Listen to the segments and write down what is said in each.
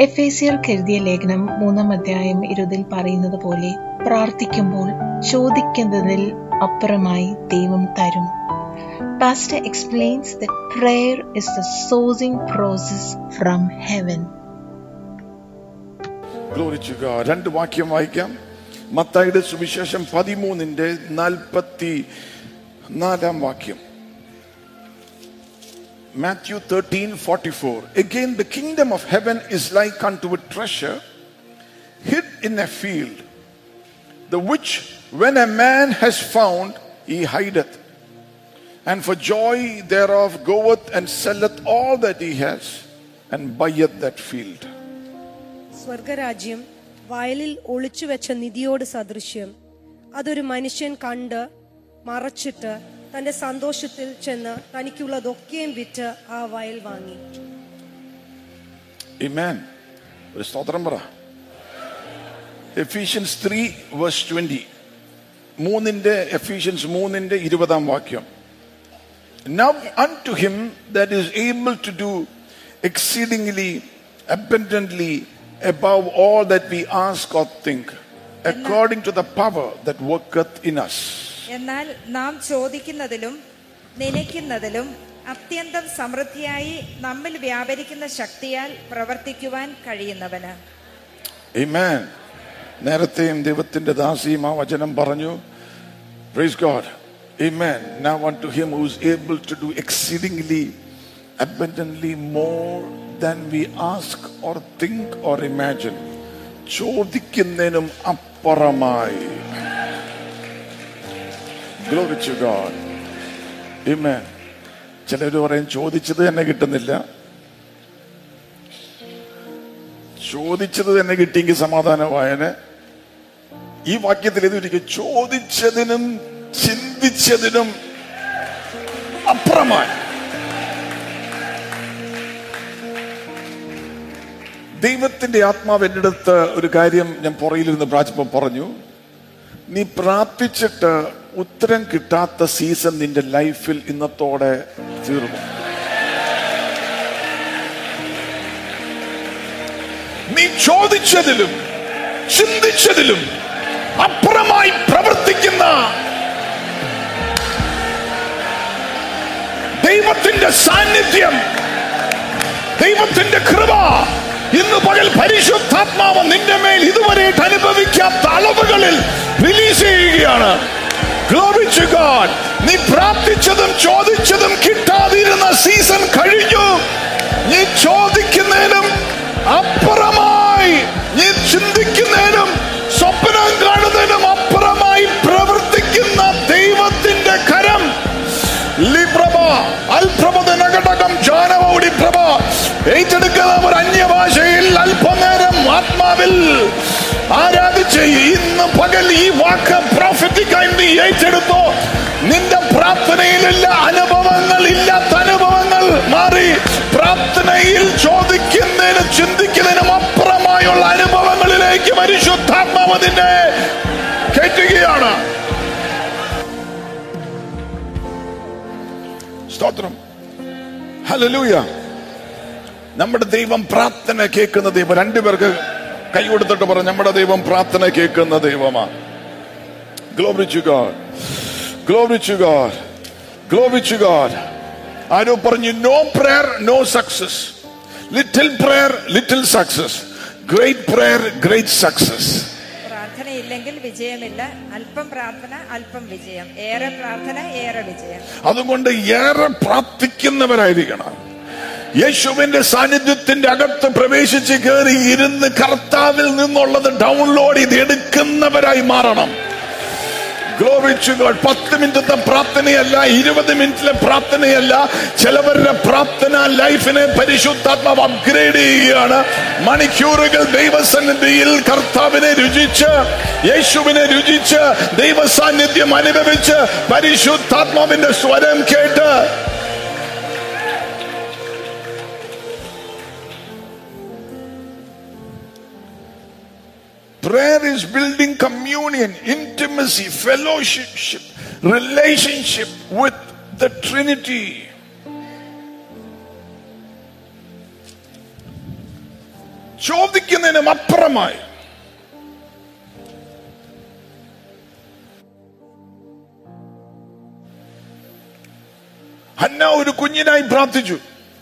എഫേസിയർക്ക് എഴുതിയ ലേഖനം മൂന്നാം അധ്യായം ഇരുതിൽ പറയുന്നത് പോലെ പ്രാർത്ഥിക്കുമ്പോൾ ചോദിക്കുന്നതിൽ അപ്പുറമായി ദൈവം തരും Pastor explains that prayer is the sourcing process from heaven. Glory to God. രണ്ട് വാക്യം വായിക്കാം മത്തായിയുടെ സുവിശേഷം പതിമൂന്നിന്റെ നാൽപ്പത്തി നാലാം വാക്യം Matthew 13 44. Again, the kingdom of heaven is like unto a treasure hid in a field, the which when a man has found, he hideth, and for joy thereof goeth and selleth all that he has, and buyeth that field. സ്വർഗരാജ്യം വയലിൽ ഒളിച്ചു വെച്ച നിധിയോട് സദൃശ്യം അതൊരു മനുഷ്യൻ കണ്ട് മറച്ചിട്ട് തന്റെ സന്തോഷത്തിൽ ചെന്ന് തനിക്കുള്ളതൊക്കെയും വിറ്റ് ആ വയൽ വാങ്ങി Amen. ഒരു സ്തോത്രം പറ എഫീഷ്യൻസ് ത്രീ വേഴ്സ് ട്വന്റി മൂന്നിന്റെ എഫീഷ്യൻസ് മൂന്നിന്റെ ഇരുപതാം വാക്യം Now unto him that is able to do exceedingly abundantly above all that we ask or think, according to the power that worketh in us. എന്നാൽ നാം ചോദിക്കുന്നതിലും നനയ്ക്കുന്നതിലും അത്യന്തം സമൃദ്ധിയായി നമ്മിൽ വ്യാപരിക്കുന്ന ശക്തിയാൽ പ്രവർത്തിക്കുവാൻ കഴിയുന്നവന് Amen. നേരത്തെയും ദൈവത്തിന്റെ ദാസിയും ആ വചനം പറഞ്ഞു praise God Amen. Now unto him who is able to do exceedingly abundantly more than we ask or think or imagine. ചോദിക്കുന്നതിനും അപ്പുറമായി Glory to God. Amen. ചിലർ പറയും ചോദിച്ചത് തന്നെ കിട്ടുന്നില്ല ചോദിച്ചത് തന്നെ കിട്ടിയെങ്കിൽ സമാധാനമായന് ഈ വാക്യത്തിൽ എഴുതിയിരിക്കും ചോദിച്ചതിനും ചിന്തിച്ചതിനും അപ്പുറമായി ദൈവത്തിന്റെ ആത്മാവ് എൻ്റെ അടുത്ത് ഒരു കാര്യം ഞാൻ പുറയിലിരുന്ന് പ്രാചിപ്പം പറഞ്ഞു നീ പ്രാർത്ഥിച്ചിട്ട് ഉത്തരം കിട്ടാത്ത സീസൺ നിന്റെ ലൈഫിൽ ഇന്നത്തോടെ തീർന്നു നീ ചോദിച്ചതിലും ചിന്തിച്ചതിലും അപ്പുറമായി പ്രവർത്തിക്കുന്ന ദൈവത്തിന്റെ സാന്നിധ്യം ദൈവത്തിന്റെ കൃപ ഇന്ന് പകൽ പരിശുദ്ധാത്മാവ് നിന്റെ മേൽ ഇതുവരെ അനുഭവിക്കാത്ത അളവുകളിൽ റിലീസ് ചെയ്യുകയാണ് Glory to God. നീ പ്രാർത്ഥിച്ചതും ചോദിച്ചതും കിട്ടാതിരുന്ന സീസൺ കഴിഞ്ഞു നീ ചോദിക്കുന്നതിനും അപ്പുറമായി നീ ചിന്തിക്കുന്നതിനും സ്വപ്നം കാണുന്നതിനും അപ്പുറമായി പ്രവർത്തിക്കുന്ന ദൈവത്തിന്റെ കരം ലിപ്രഭ അൽപ്രഭത നഗടകം ജാനവോടി പ്രഭ ഏറ്റെടുക്കുന്ന ഒരു അന്യഭാഷയിൽ അല്പനേരം ആത്മാവിൽ ആരാധിച്ച് ഇന്ന് പകൽ ഈ വാക്ക് പ്രോഫറ്റിക്കായി നീ ഏറ്റെടുത്തോ നിന്റെ പ്രാർത്ഥനയിലില്ല അനുഭവങ്ങൾ ഇല്ലാത്ത അനുഭവങ്ങൾ മാറി പ്രാർത്ഥനയിൽ ചോദിക്കുന്നതിനും ചിന്തിക്കുന്നതിനും അപ്പുറമായുള്ള അനുഭവങ്ങളിലേക്ക് പരിശുദ്ധാത്മാവ് നിന്നെ കയറ്റുകയാണ് സ്തോത്രം ഹലലൂയ നമ്മുടെ ദൈവം പ്രാർത്ഥന കേൾക്കുന്ന ദൈവം രണ്ടുപേർക്ക് കൈ കൊടുത്തിട്ട് പറഞ്ഞു നമ്മുടെ ദൈവം പ്രാർത്ഥന കേൾക്കുന്ന ദൈവമാണ് glory to God glory to God glory to God ആരോ പറഞ്ഞു no prayer no success little prayer little success great prayer great success പ്രാർത്ഥനയില്ലെങ്കിൽ വിജയമില്ല അല്പം പ്രാർത്ഥന അല്പം വിജയം ഏറെ പ്രാർത്ഥന ഏറെ വിജയം അതുകൊണ്ട് ഏറെ പ്രാർത്ഥിക്കുന്നവരായിരിക്കണം യേശുവിന്റെ സാന്നിധ്യത്തിന്റെ അകത്ത് പ്രവേശിച്ച് കയറി ഇരുന്ന് കർത്താവിൽ നിന്നുള്ളത് ഡൗൺലോഡ് ചെയ്ത് എടുക്കുന്നവരായി മാറണം Glory to God. പത്ത് മിനിറ്റത്തെ പ്രാർത്ഥനയല്ല ഇരുപത് മിനിറ്റിലെ പ്രാർത്ഥനയല്ല ചിലവരുടെ പ്രാർത്ഥന ലൈഫിനെ പരിശുദ്ധാത്മാവ് അപ്ഗ്രേഡ് ചെയ്യുകയാണ് മണിക്കൂറുകൾ ദൈവസന്നിധിയിൽ കർത്താവിനെ രുചിച്ച് യേശുവിനെ രുചിച്ച് ദൈവ സാന്നിധ്യം അനുഭവിച്ച് പരിശുദ്ധാത്മാവിന്റെ സ്വരം കേട്ട് Prayer is building communion, intimacy, fellowship, relationship with the Trinity. ചോദിക്കുന്നതിനും അപ്പുറമായി ഹന്ന ഒരു കുഞ്ഞിനായി പ്രാർത്ഥിച്ചു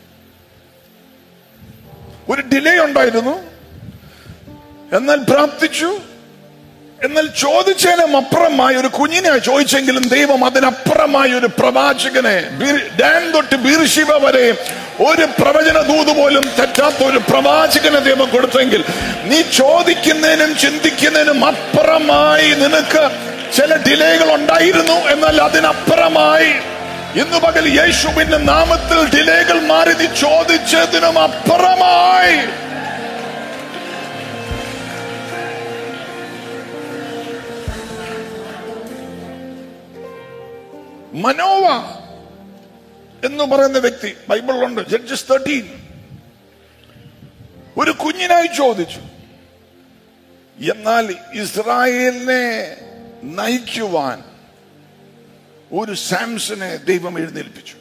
ഒരു ഡിലേ ഉണ്ടായിരുന്നു എന്നാൽ പ്രാർത്ഥിച്ചു എന്നാൽ ചോദിച്ചതിനും അപ്പുറമായി ഒരു കുഞ്ഞിനെ ചോദിച്ചെങ്കിലും ദൈവം അതിനപ്പുറമായി ഒരു പ്രവാചകനെ ബീർ- ഡാൻ തൊട്ട് ബീർശിവ വരെ ഒരു പ്രവചന ദൂത് പോലും തെറ്റാത്ത ഒരു പ്രവാചകനെ ദൈവം കൊടുത്തെങ്കിൽ നീ ചോദിക്കുന്നതിനും ചിന്തിക്കുന്നതിനും അപ്പുറമായി നിനക്ക് ചില ഡിലേകൾ ഉണ്ടായിരുന്നു എന്നാൽ അതിനപ്പുറമായി ഇന്ന് പകൽ യേശുവിന്റെ നാമത്തിൽ ഡിലേകൾ മാറി നീ ചോദിച്ചതിനും അപ്പുറമായി മനോവ എന്ന് പറയുന്ന വ്യക്തി ബൈബിളിലുണ്ട് ജഡ്ജസ് തേർട്ടീൻ ഒരു കുഞ്ഞിനായി ചോദിച്ചു എന്നാൽ ഇസ്രായേലിനെ നയിക്കുവാൻ ഒരു സാംസനെ ദൈവം എഴുന്നേൽപ്പിച്ചു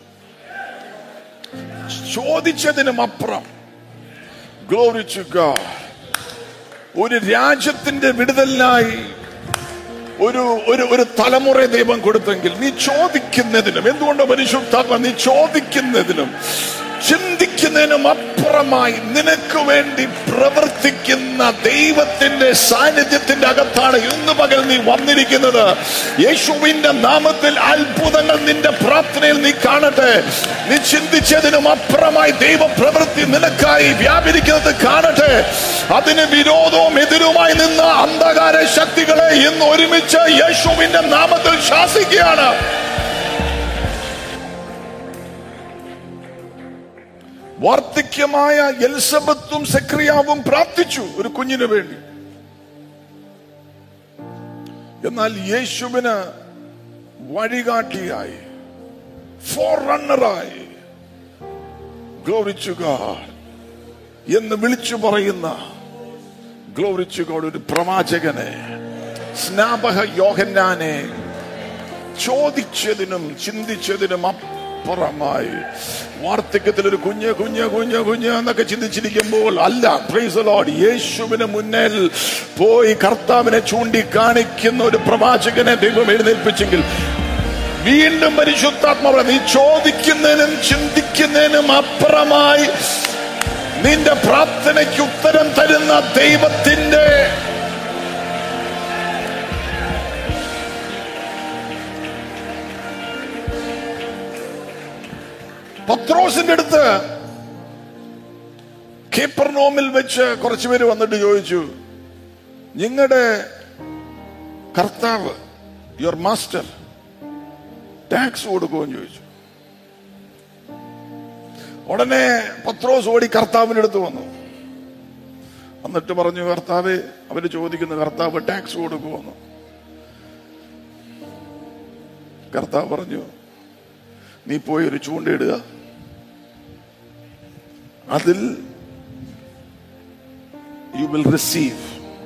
ചോദിച്ചതിനും അപ്പുറം ഗ്ലോറി ടു ഗോഡ് ഒരു രാജ്യത്തിന്റെ വിടുതലിനായി ഒരു ഒരു ഒരു തലമുറ ദൈവം കൊടുത്തെങ്കിൽ നീ ചോദിക്കുന്നതിനും എന്തുകൊണ്ട് പരിശുദ്ധാത്മ നീ ചോദിക്കുന്നതിനും ചിന്തിക്കുന്നതിനും അപ്പുറമായി നിനക്ക് വേണ്ടി പ്രവർത്തിക്കുന്ന ദൈവത്തിന്റെ സാന്നിധ്യത്തിന്റെ അകത്താണ് ഇന്ന് പകൽ നീ വന്നിരിക്കുന്നത് യേശുവിന്റെ നാമത്തിൽ അത്ഭുതങ്ങൾ നിന്റെ പ്രാർത്ഥനയിൽ നീ കാണട്ടെ നീ ചിന്തിച്ചതിനും അപ്പുറമായി ദൈവ പ്രവൃത്തി നിനക്കായി വ്യാപരിക്കുന്നത് കാണട്ടെ അതിന് വിരോധവും എതിരുമായി നിന്ന അന്ധകാര ശക്തികളെ ഇന്ന് ഒരുമിച്ച് യേശുവിന്റെ നാമത്തിൽ ശാസിക്കുകയാണ് വാർദ്ധക്യമായ എലിസബത്തും സെക്രിയാവും പ്രാർത്ഥിച്ചു ഒരു കുഞ്ഞിന് വേണ്ടി എന്നാൽ യേശുവിന് വഴികാട്ടിയായി ഫോർ റണ്ണറായി ഗ്ലോറിച്ചു ഗാഡ് എന്ന് വിളിച്ചു പറയുന്ന ഗ്ലോറിച്ചു ഗോഡ് ഒരു പ്രവാചകനെ സ്നാപക യോഹന്നാനെ ചോദിച്ചതിനും ചിന്തിച്ചതിനും അപ്പുറമായി വാർദ്ധക്യത്തിൽ ഒരു കുഞ്ഞ് കുഞ്ഞ് കുഞ്ഞ് കുഞ്ഞ് എന്നൊക്കെ ചിന്തിച്ചിരിക്കുമ്പോൾ അല്ല പ്രൈസ് ലോഡ് യേശുവിന് മുന്നിൽ പോയി കർത്താവിനെ ചൂണ്ടിക്കാണിക്കുന്ന ഒരു പ്രവാചകനെ ദൈവം എഴുന്നേൽപ്പിച്ചെങ്കിൽ വീണ്ടും പരിശുദ്ധാത്മാവ് നീ ചോദിക്കുന്നതിനും ചിന്തിക്കുന്നതിനും അപ്പുറമായി നിന്റെ പ്രാർത്ഥനയ്ക്ക് ഉത്തരം തരുന്ന ദൈവത്തിന്റെ പത്രോസിന്റെ അടുത്ത് കേപ്പർനോമിൽ വെച്ച് കുറച്ചുപേര് വന്നിട്ട് ചോദിച്ചു നിങ്ങളുടെ കർത്താവ് യുവർ മാസ്റ്റർ ടാക്സ് കൊടുക്കുമെന്ന് ചോദിച്ചു ഉടനെ പത്രോസ് ഓടി കർത്താവിന്റെ അടുത്ത് വന്നു എന്നിട്ട് പറഞ്ഞു കർത്താവ് അവര് ചോദിക്കുന്നു കർത്താവ് ടാക്സ് കൊടുക്കുമെന്ന് കർത്താവ് പറഞ്ഞു നീ പോയി ഒരു ചൂണ്ടയിടുക അതിൽ യു വിൽ റിസീവ്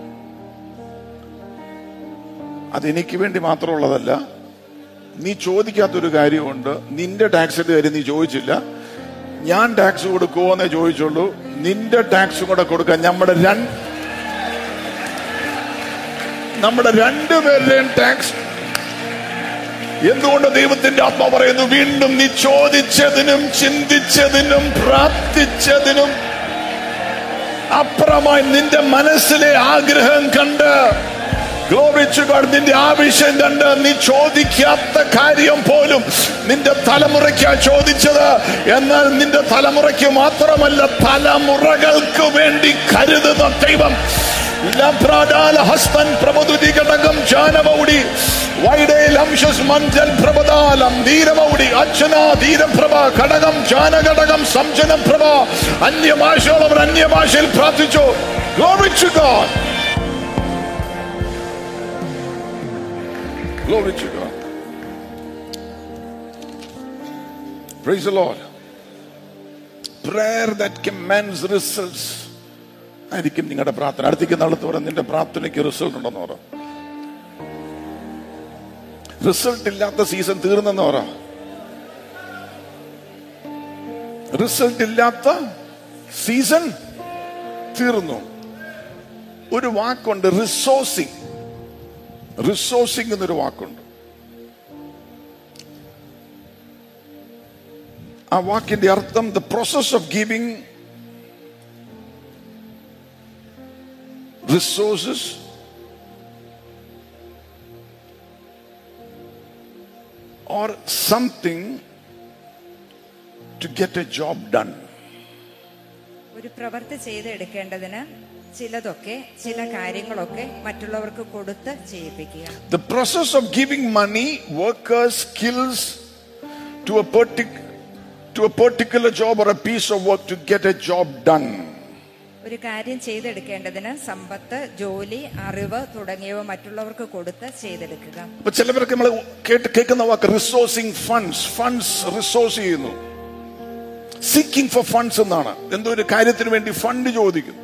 അതെനിക്ക് വേണ്ടി മാത്രമുള്ളതല്ല നീ ചോദിക്കാത്തൊരു കാര്യമുണ്ട് നിന്റെ ടാക്സിന്റെ കാര്യം നീ ചോദിച്ചില്ല ഞാൻ ടാക്സ് കൊടുക്കുമോ എന്നേ ചോദിച്ചുള്ളൂ നിന്റെ ടാക്സും കൂടെ കൊടുക്കാൻ നമ്മുടെ രണ്ട് നമ്മുടെ രണ്ടുപേരുടെയും ടാക്സ് എന്തുകൊണ്ട് ദൈവത്തിന്റെ ആത്മ പറയുന്നു വീണ്ടും നീ ചോദിച്ചതിനും ചിന്തിച്ചതിനും പ്രാർത്ഥിച്ചതിനും അപ്പുറമായി നിന്റെ മനസ്സിലെ ആഗ്രഹം കണ്ട് ഗ്ലോറിച്ചു നിന്റെ ആവശ്യം കണ്ട് നീ ചോദിക്കാത്ത കാര്യം പോലും നിന്റെ തലമുറയ്ക്കാ ചോദിച്ചത് എന്നാൽ നിന്റെ തലമുറയ്ക്ക് മാത്രമല്ല തലമുറകൾക്ക് വേണ്ടി കരുതുന്ന ദൈവം ലഭ്രാഡാല ഹസ്തൻ പ്രഭതുതി ഘടകം ജാനമൗടി വൈഡേൽ അംശസ് മഞ്ചൽ പ്രഭതാലം ധീരമൗടി അച്ഛന ധീരപ്രഭ ഘടകം ജാനഘടകം സംജനപ്രഭ അന്യഭാഷയുള്ളവർ അന്യഭാഷയിൽ പ്രാർത്ഥിച്ചു Glory to God. Glory to God. Praise the Lord. Prayer that commands results. ആയിരിക്കും നിങ്ങളുടെ പ്രാർത്ഥന അടുത്തേക്ക് നാളത്ത് പറയാം നിന്റെ പ്രാർത്ഥനയ്ക്ക് റിസൾട്ട് ഉണ്ടെന്ന് പറ റിസൾട്ട് ഇല്ലാത്ത സീസൺ തീർന്നെന്ന് പറ റിസൾട്ട് ഇല്ലാത്ത സീസൺ തീർന്നു ഒരു വാക്കുണ്ട് റിസോഴ്സിങ് റിസോഴ്സിങ് എന്നൊരു വാക്കുണ്ട് ആ വാക്കിന്റെ അർത്ഥം the process of giving resources or something to get a job done. ഒരു പ്രവൃത്തി ചെയ്തെടുക്കേണ്ടതിന് ചിലതൊക്കെ ചില കാര്യങ്ങളൊക്കെ മറ്റുള്ളവർക്ക് കൊടുത്ത് ചെയ്യിപ്പിക്കുക The process of giving money, workers, skills to a, partic- to a particular job or a piece of work to get a job done. ഒരു കാര്യം ചെയ്തെടുക്കേണ്ടതിന് സമ്പത്ത് ജോലി അറിവ് തുടങ്ങിയവ മറ്റുള്ളവർക്ക് കൊടുത്ത് ചെയ്തെടുക്കുക അപ്പൊ ചിലവർക്ക് നമ്മൾ കേട്ട് കേൾക്കുന്ന വാക്ക് റിസോഴ്സിങ് ഫണ്ട്സ് ഫണ്ട്സ് റിസോഴ്സ് ചെയ്യുന്നു സീക്കിംഗ് ഫോർ ഫണ്ട്സ് എന്നാണ് എന്തോ ഒരു കാര്യത്തിന് വേണ്ടി ഫണ്ട് ചോദിക്കുന്നു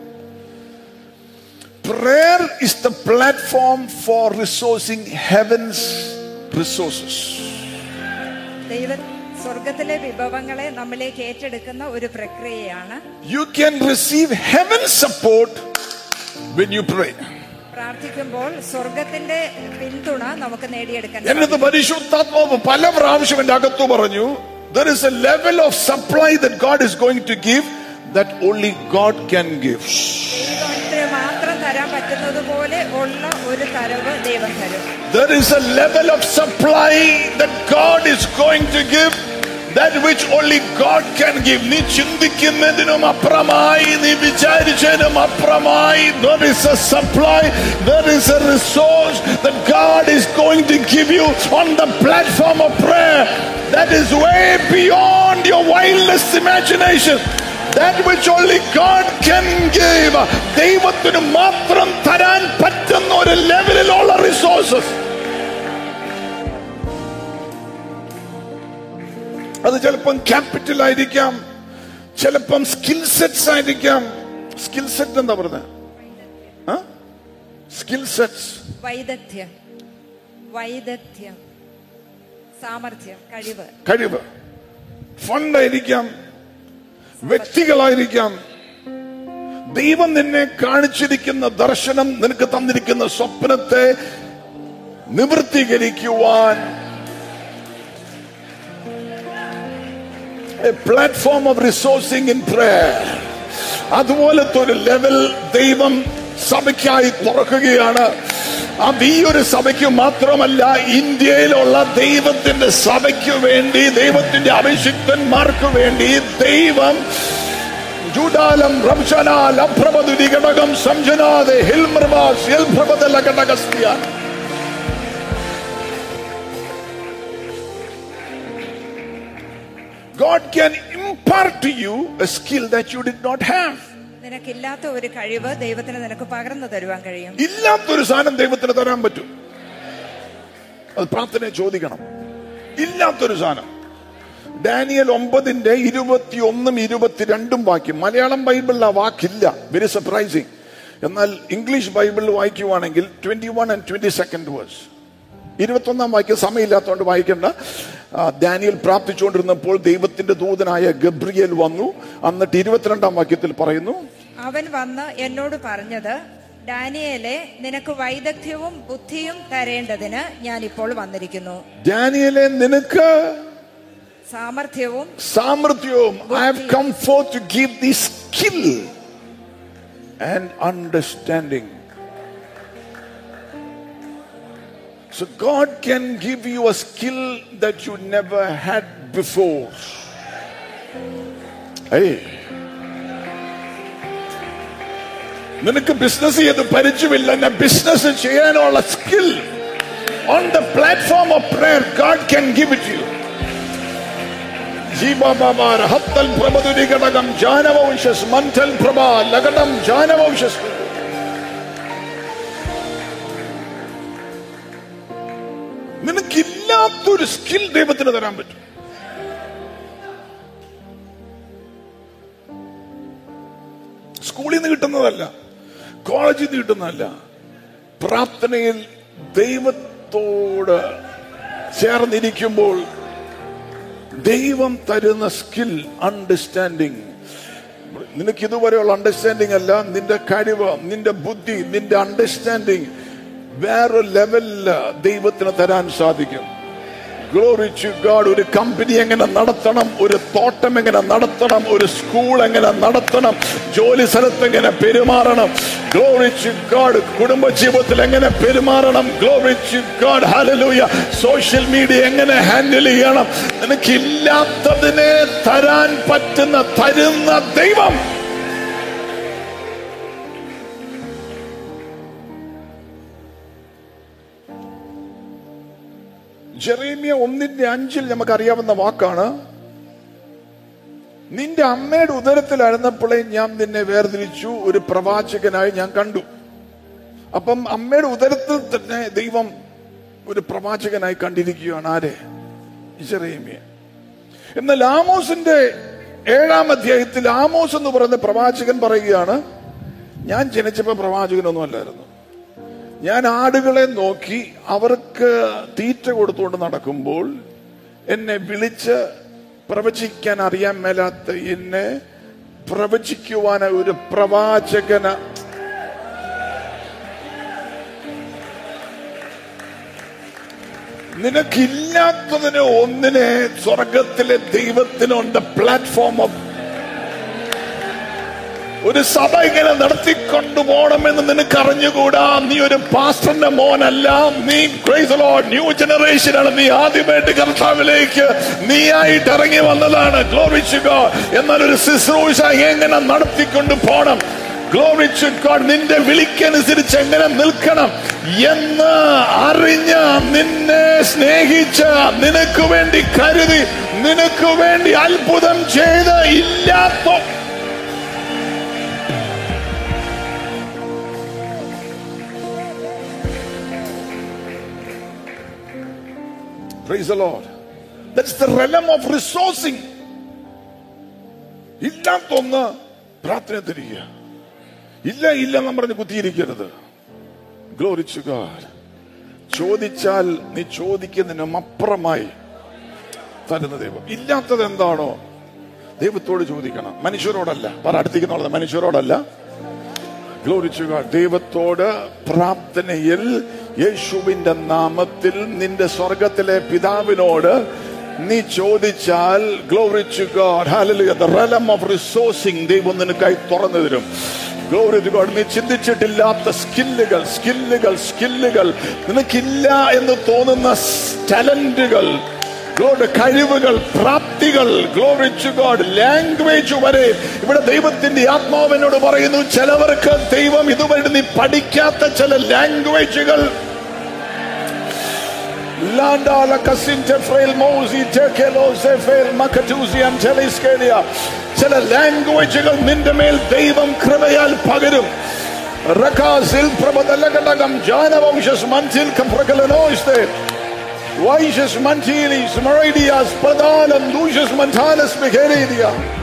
prayer is the platform for resourcing heaven's resources ദൈവ സ്വർഗത്തിലെ വിഭവങ്ങളെ നമ്മിലേക്ക് ഏറ്റെടുക്കുന്ന ഒരു പ്രക്രിയയാണ് You can receive heaven's support when you pray. പ്രാർത്ഥിക്കുമ്പോൾ സ്വർഗത്തിന്റെ പിന്തുണ നമുക്ക് നേടിയെടുക്കാൻ എന്നിട്ട് സാധിക്കും. പരിശുദ്ധാത്മാവ് പല പ്രാവശ്യം എന്റെ അകത്തു പറഞ്ഞു there is a level of supply that God is going to give that only God can give. ദൈവത്തിന് മാത്രം തരാൻ പറ്റുന്നത് പോലെ ഉള്ള ഒരു തരവ് ദൈവം തരും There is a level of supply that God is going to give that which only God can give. നീ ചിന്തിക്കുന്നതിനും അപ്പുറമായി നീ വിചാരിച്ചതിനും അപ്പുറമായി there is a supply, there is a resource that God is going to give you on the platform of prayer that is way beyond your wildest imagination. That which only God can give. ദൈവത്തിന് മാത്രം തരാൻ പറ്റുന്ന ഒരു ലെവലിലുള്ള resources അത് ചിലപ്പം capital ആയിരിക്കാം ചിലപ്പം സ്കിൽ സെറ്റ്സ് ആയിരിക്കാം സ്കിൽ സെറ്റ് എന്താ പറഞ്ഞത് സ്കിൽ സെറ്റ്സ് വൈദഗ്ധ്യം വൈദഗ്ധ്യം സാമർഥ്യം കഴിവ് കഴിവ് ഫണ്ടായിരിക്കാം വ്യക്തികളായിരിക്കാം ദൈവം നിന്നെ കാണിച്ചിരിക്കുന്ന ദർശനം നിനക്ക് തന്നിരിക്കുന്ന സ്വപ്നത്തെ നിവൃത്തീകരിക്കുവാൻ a platform of resourcing in prayer അതുപോലത്തെ ഒരു ലെവൽ ദൈവം സഭയ്ക്കായി തുറക്കുകയാണ് അത് ഈ ഒരു സഭയ്ക്ക് മാത്രമല്ല ഇന്ത്യയിലുള്ള ദൈവത്തിന്റെ സഭയ്ക്ക് വേണ്ടി ദൈവത്തിന്റെ അഭിഷിക്തന്മാർക്ക് വേണ്ടി ദൈവം ജൂഡാലം റംശനാൽ അപ്രഭതുരി ഘടകം സംജനാതെ ഹിൽമൃവാസ് ഹിൽപ്രഭതല ഘടകസ്തിയാണ് God can impart to you a skill that you did not have. നിനക്കില്ലാത്ത ഒരു കഴിവ് ദൈവത്തിന് നിനക്ക് പകർന്നു തരുവാൻ കഴിയും ഇല്ലാത്തൊരു സാധനം ദൈവത്തിന് തരാൻ പറ്റും അത് പ്രാർത്ഥന ചോദിക്കണം ഇല്ലാത്തൊരു സാധനം ഡാനിയൽ ഒമ്പതിന്റെ ഇരുപത്തിയൊന്നും ഇരുപത്തിരണ്ടും വാക്യം മലയാളം ബൈബിളിൽ ആ വാക്കില്ല വെരി സർപ്രൈസിങ് എന്നാൽ ഇംഗ്ലീഷ് ബൈബിളിൽ വായിക്കുവാണെങ്കിൽ twenty one and twenty second verse ഇരുപത്തൊന്നാം വാക്യം സമയമില്ലാത്തതുകൊണ്ട് വായിക്കേണ്ട ആ, ദാനിയൽ പ്രാർത്ഥിച്ചുകൊണ്ടിരുന്നപ്പോൾ ദൈവത്തിന്റെ ദൂതനായ ഗബ്രിയേൽ വന്നു എന്നിട്ട് ഇരുപത്തിരണ്ടാം വാക്യത്തിൽ പറയുന്നു അവൻ വന്ന് എന്നോട് പറഞ്ഞത് ഡാനിയേലെ നിനക്ക് വൈദഗ്ധ്യവും ബുദ്ധിയും തരേണ്ടതിന് ഞാൻ ഇപ്പോൾ വന്നിരിക്കുന്നു ഡാനിയലെ നിനക്ക് സാമർഥ്യവും സാമർഥ്യവും I have come for to give the skill and understanding So God can give you a skill that you never had before. Hey. നിനക്ക് ബിസിനസ് ചെയ്ത് പരിചയമില്ല എന്നെ ബിസിനസ് ചെയ്യാനുള്ള skill on the platform of prayer God can give it you ജീവമാമാര ഹത്തൽ പ്രഭതുരി ഘടകം ജാനവംശസ് മന്ഥൽ പ്രഭ ലഘടം ജാനവംശസ് നിനക്കില്ലാത്തൊരു സ്കിൽ ദൈവത്തിന് തരാൻ പറ്റും സ്കൂളിൽ നിന്ന് കിട്ടുന്നതല്ല കോളേജിൽ നിന്ന് കിട്ടുന്നതല്ല പ്രാർത്ഥനയിൽ ദൈവത്തോട് ചേർന്നിരിക്കുമ്പോൾ ദൈവം തരുന്ന സ്കിൽ അണ്ടർസ്റ്റാൻഡിങ് നിനക്ക് ഇതുവരെയുള്ള അണ്ടർസ്റ്റാൻഡിങ് അല്ല നിന്റെ കഴിവ് നിന്റെ ബുദ്ധി നിന്റെ അണ്ടർസ്റ്റാൻഡിങ് വേറെ ലെവലില് ദൈവത്തിന് തരാൻ സാധിക്കും ഗ്ലോറി ടു ഗാഡ് ഒരു കമ്പനി എങ്ങനെ നടത്തണം ഒരു തോട്ടം എങ്ങനെ നടത്തണം ഒരു സ്കൂൾ എങ്ങനെ നടത്തണം ജോലി സ്ഥലത്ത് എങ്ങനെ പെരുമാറണം ഗ്ലോറി ടു ഗാഡ് കുടുംബജീവിതത്തിൽ എങ്ങനെ പെരുമാറണം glory to God hallelujah social media എങ്ങനെ ഹാൻഡിൽ ചെയ്യണം നിനക്കില്ലാത്തതിനെ തരാൻ പറ്റുന്ന തരുന്ന ദൈവം ജെറീമിയ ഒന്നിന്റെ അഞ്ചിൽ നമുക്ക് അറിയാവുന്ന വാക്കാണ് നിന്റെ അമ്മയുടെ ഉദരത്തിലായിരുന്നപ്പോഴേ ഞാൻ നിന്നെ വേർതിരിച്ചു ഒരു പ്രവാചകനായി ഞാൻ കണ്ടു അപ്പം അമ്മയുടെ ഉദരത്തിൽ തന്നെ ദൈവം ഒരു പ്രവാചകനായി കണ്ടിരിക്കുകയാണ് ആരെ ജെറീമിയ എന്നാൽ ആമോസിന്റെ ഏഴാം അധ്യായത്തിൽ ആമോസ് എന്ന് പറയുന്ന പ്രവാചകൻ പറയുകയാണ് ഞാൻ ജനിച്ചപ്പോ പ്രവാചകനൊന്നും അല്ലായിരുന്നു ഞാൻ ആടുകളെ നോക്കി അവർക്ക് തീറ്റ കൊടുത്തുകൊണ്ട് നടക്കുമ്പോൾ എന്നെ വിളിച്ച് പ്രവചിക്കാൻ അറിയാൻ മേലാത്ത എന്നെ പ്രവചിക്കുവാൻ ഒരു പ്രവാചകന നിനക്കില്ലാത്തതിന് ഒന്നിനെ സ്വർഗത്തിലെ ദൈവത്തിനുണ്ട് പ്ലാറ്റ്ഫോം ഓഫ് ഒരു സഭ ഇങ്ങനെ നടത്തിക്കൊണ്ടു പോകണമെന്ന് നിനക്ക് അറിഞ്ഞുകൂടാ നീ ഒരു പാസ്റ്ററിന്റെ മോനല്ല നീ ന്യൂ ജനറേഷൻ ആണ് നീ ആദ്യമായിട്ട് കർത്താവിലേക്ക് നീയായിട്ട് ഇറങ്ങി വന്നതാണ് ഗ്ലോറിച്ചുക എന്നാൽ ഒരു ശുശ്രൂഷ എങ്ങനെ നടത്തിക്കൊണ്ട് പോകണം ഗ്ലോറിച്ചു ഗോഡ് നിന്റെ വിളിക്കനുസരിച്ച് എങ്ങനെ നിൽക്കണം എന്ന് അറിഞ്ഞ നിന്നെ സ്നേഹിച്ച നിനക്ക് വേണ്ടി കരുതി നിനക്ക് വേണ്ടി അത്ഭുതം ചെയ്ത് ഇല്ലാത്ത Praise the Lord. That's the realm of resourcing. ഇല്ലാത്തൊന്ന് പ്രാർത്ഥന തിരിക്കുക ഇല്ല ഇല്ല എന്ന് പറഞ്ഞ് കുത്തിയിരിക്കരുത് ഗ്ലോറിച്ചു ഗാഡ് ചോദിച്ചാൽ നീ ചോദിക്കുന്നതിനും അപ്പുറമായി തരുന്ന ദൈവം ഇല്ലാത്തത് എന്താണോ ദൈവത്തോട് ചോദിക്കണം മനുഷ്യരോടല്ല പറ അടുത്തേക്കുന്നുള്ളത് മനുഷ്യരോടല്ല ഗ്ലോറിച്ചുക ദൈവത്തോട് പ്രാർത്ഥനയിൽ യേശുവിന്റെ നാമത്തിൽ നിന്റെ സ്വർഗത്തിലെ പിതാവിനോട് നീ ചോദിച്ചാൽ glory to God hallelujah the realm of resourcing ദൈവം നിനക്കായി തുറന്നു തരും ഗ്ലോറി ടു ഗോഡ് നീ ചിന്തിച്ചിട്ടില്ലാത്ത സ്കില്ലുകൾ സ്കില്ലുകൾ സ്കില്ലുകൾ നിനക്കില്ല എന്ന് തോന്നുന്ന ടാലന്റുകൾ ഗോഡ് കഴിവുകൾ പ്രാപ്തികൾ ഗ്ലോറി ടു ഗോഡ് ലാംഗ്വേജ് വരെ ഇവിടെ ദൈവത്തിന്റെ ആത്മാവിനോട് പറയുന്നു ചിലവർക്ക് ദൈവം ഇതുവരെ നീ പഠിക്കാത്ത ചില ലാംഗ്വേജുകൾ Landala Casinte Frail Mosi Tekelo Zefel Makatusi Angeliskelia ചില ലാംഗ്വേജുകൾ നിന്റെ മേൽ ദൈവം കൃപയാൽ പകരും റക്കാസിൽ പ്രബലഘടകം ജാനവംശസ് മൻസിൽ പ്രകലനോസ്തേ വൈശസ് മൻസീലിസ് മറൈഡിയാസ് പ്രധാനം ദൂഷസ് മൻസാലസ് മെഹേരീദിയ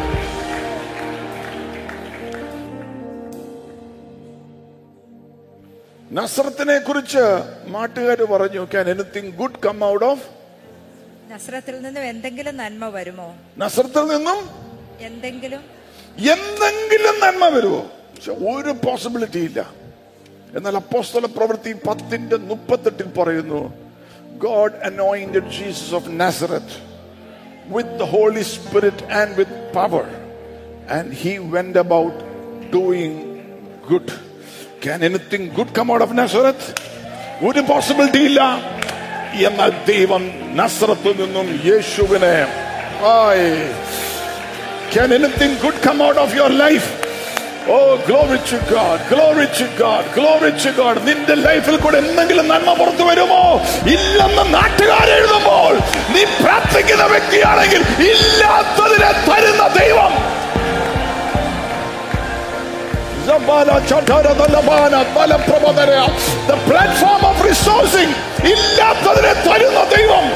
നസ്രത്തിനെ കുറിച്ച് നാട്ടുകാർ പറഞ്ഞു can anything good come out of നസ്രത്തിൽ നിന്നും എന്തെങ്കിലും നന്മ വരുമോ നസ്രത്തിൽ നിന്നും എന്തെങ്കിലും എന്തെങ്കിലും നന്മ വരുമോ പക്ഷെ ഒരു പോസിബിലിറ്റി ഇല്ല എന്നാൽ അപ്പോസ്തല പ്രവൃത്തി പത്തിന്റെ മുപ്പത്തെട്ടിൽ പറയുന്നു God anointed Jesus of Nazareth with the Holy Spirit and with power. And he went about doing good. Can anything good come out of Nazareth? ഒരു പോസിബിലിറ്റി ഇല്ല എന്നാൽ ദൈവം നസ്രത്തിൽ നിന്നും യേശുവിനെ ആയ് Can anything good come out of your life? Oh, glory to God, glory to God, glory to God. നിന്റെ ലൈഫിൽ കൂടെ എന്തെങ്കിലും നന്മ പുറത്തു വരുമോ ഇല്ലെന്ന് നാട്ടുകാർ എഴുതുമ്പോൾ നീ പ്രാർത്ഥിക്കുന്ന വ്യക്തിയാണെങ്കിൽ ഇല്ലാത്തതിനെ തരുന്ന ദൈവം Zabala Chatara Dalabana Balaprabodara The platform of resourcing ഇല്ലാത്തതിനെ തരുന്ന ദൈവം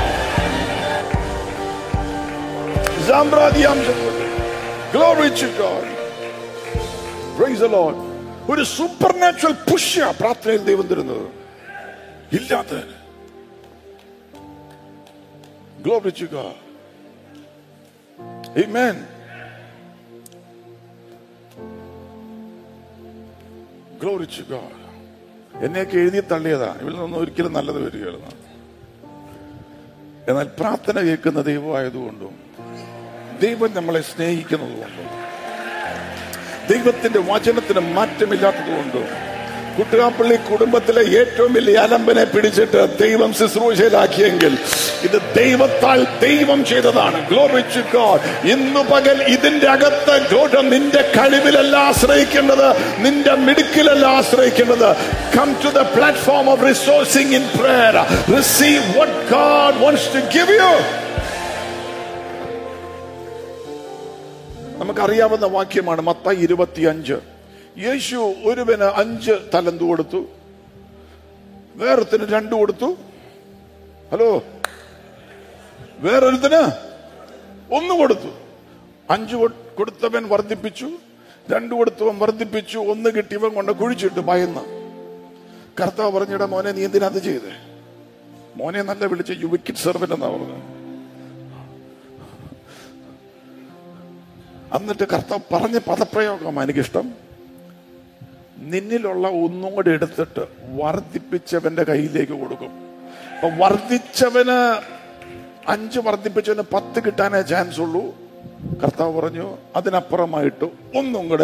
Zambradiam Glory to God. Praise the Lord. ഒരു സൂപ്പർ നാച്ചുറൽ പുഷ് പ്രാർത്ഥനയിൽ ദൈവം തരുന്നത് ഇല്ലാത്ത Glory to God. Amen. Glory to God. എന്നെയൊക്കെ എഴുതി തള്ളിയതാ ഇവരിൽ നിന്നും ഒരിക്കലും നല്ലത് വരികയാണ് എന്നാൽ പ്രാർത്ഥന കേൾക്കുന്ന ദൈവമായതുകൊണ്ടും ദൈവം നമ്മളെ സ്നേഹിക്കുന്നതുകൊണ്ടും ദൈവത്തിന്റെ വചനത്തിന് മാറ്റമില്ലാത്തതുകൊണ്ടും കുട്ടുകാപ്പള്ളി കുടുംബത്തിലെ ഏറ്റവും വലിയ അലമ്പനെ പിടിച്ചിട്ട് ദൈവം ശുശ്രൂഷയിലാക്കിയെങ്കിൽ ഇത് ദൈവത്താൽ ദൈവം ചെയ്തതാണ് ഗ്ലോറിച്ച് ഗോഡ് ഇന്നു പകൽ ഇതിന്റെ അകത്ത് ഗോഡ് നിന്റെ കഴിവിലല്ല ആശ്രയിക്കേണ്ടത് നിന്റെ മിടുക്കിലല്ല ആശ്രയിക്കേണ്ടത് come to the platform of resourcing in prayer receive what God wants to give you നമുക്കറിയാവുന്ന വാക്യമാണ് മത്തായി ഇരുപത്തിയഞ്ച് യേശു ഒരുവന് അഞ്ച് തലന്ത് കൊടുത്തു വേറൊരുത്തിന് രണ്ട് കൊടുത്തു ഹലോ വേറൊരുത്തിന് ഒന്ന് കൊടുത്തു അഞ്ച് കൊ- കൊടുത്തവൻ വർദ്ധിപ്പിച്ചു രണ്ട് കൊടുത്തവൻ വർദ്ധിപ്പിച്ചു ഒന്ന് കിട്ടിയവൻ കൊണ്ട് കുഴിച്ചിട്ട് ഭയന്ന് കർത്താവ് പറഞ്ഞിട മോനെ നീ എന്തിനാ അത് ചെയ്തേ മോനെ നല്ല വിളിച്ച യു വിക്കിറ്റ് സെർവൻ എന്നാ പറഞ്ഞത് എന്നിട്ട് കർത്താവ് പറഞ്ഞ പദപ്രയോഗമാണ് എനിക്കിഷ്ടം നിന്നിലുള്ള ഒന്നും കൂടെ എടുത്തിട്ട് വർദ്ധിപ്പിച്ചവന്റെ കയ്യിലേക്ക് കൊടുക്കും അപ്പൊ വർദ്ധിച്ചവന് അഞ്ച് വർദ്ധിപ്പിച്ചവന് പത്ത് കിട്ടാനേ ചാൻസ് ഉള്ളൂ കർത്താവ് പറഞ്ഞു അതിനപ്പുറമായിട്ട് ഒന്നും കൂടെ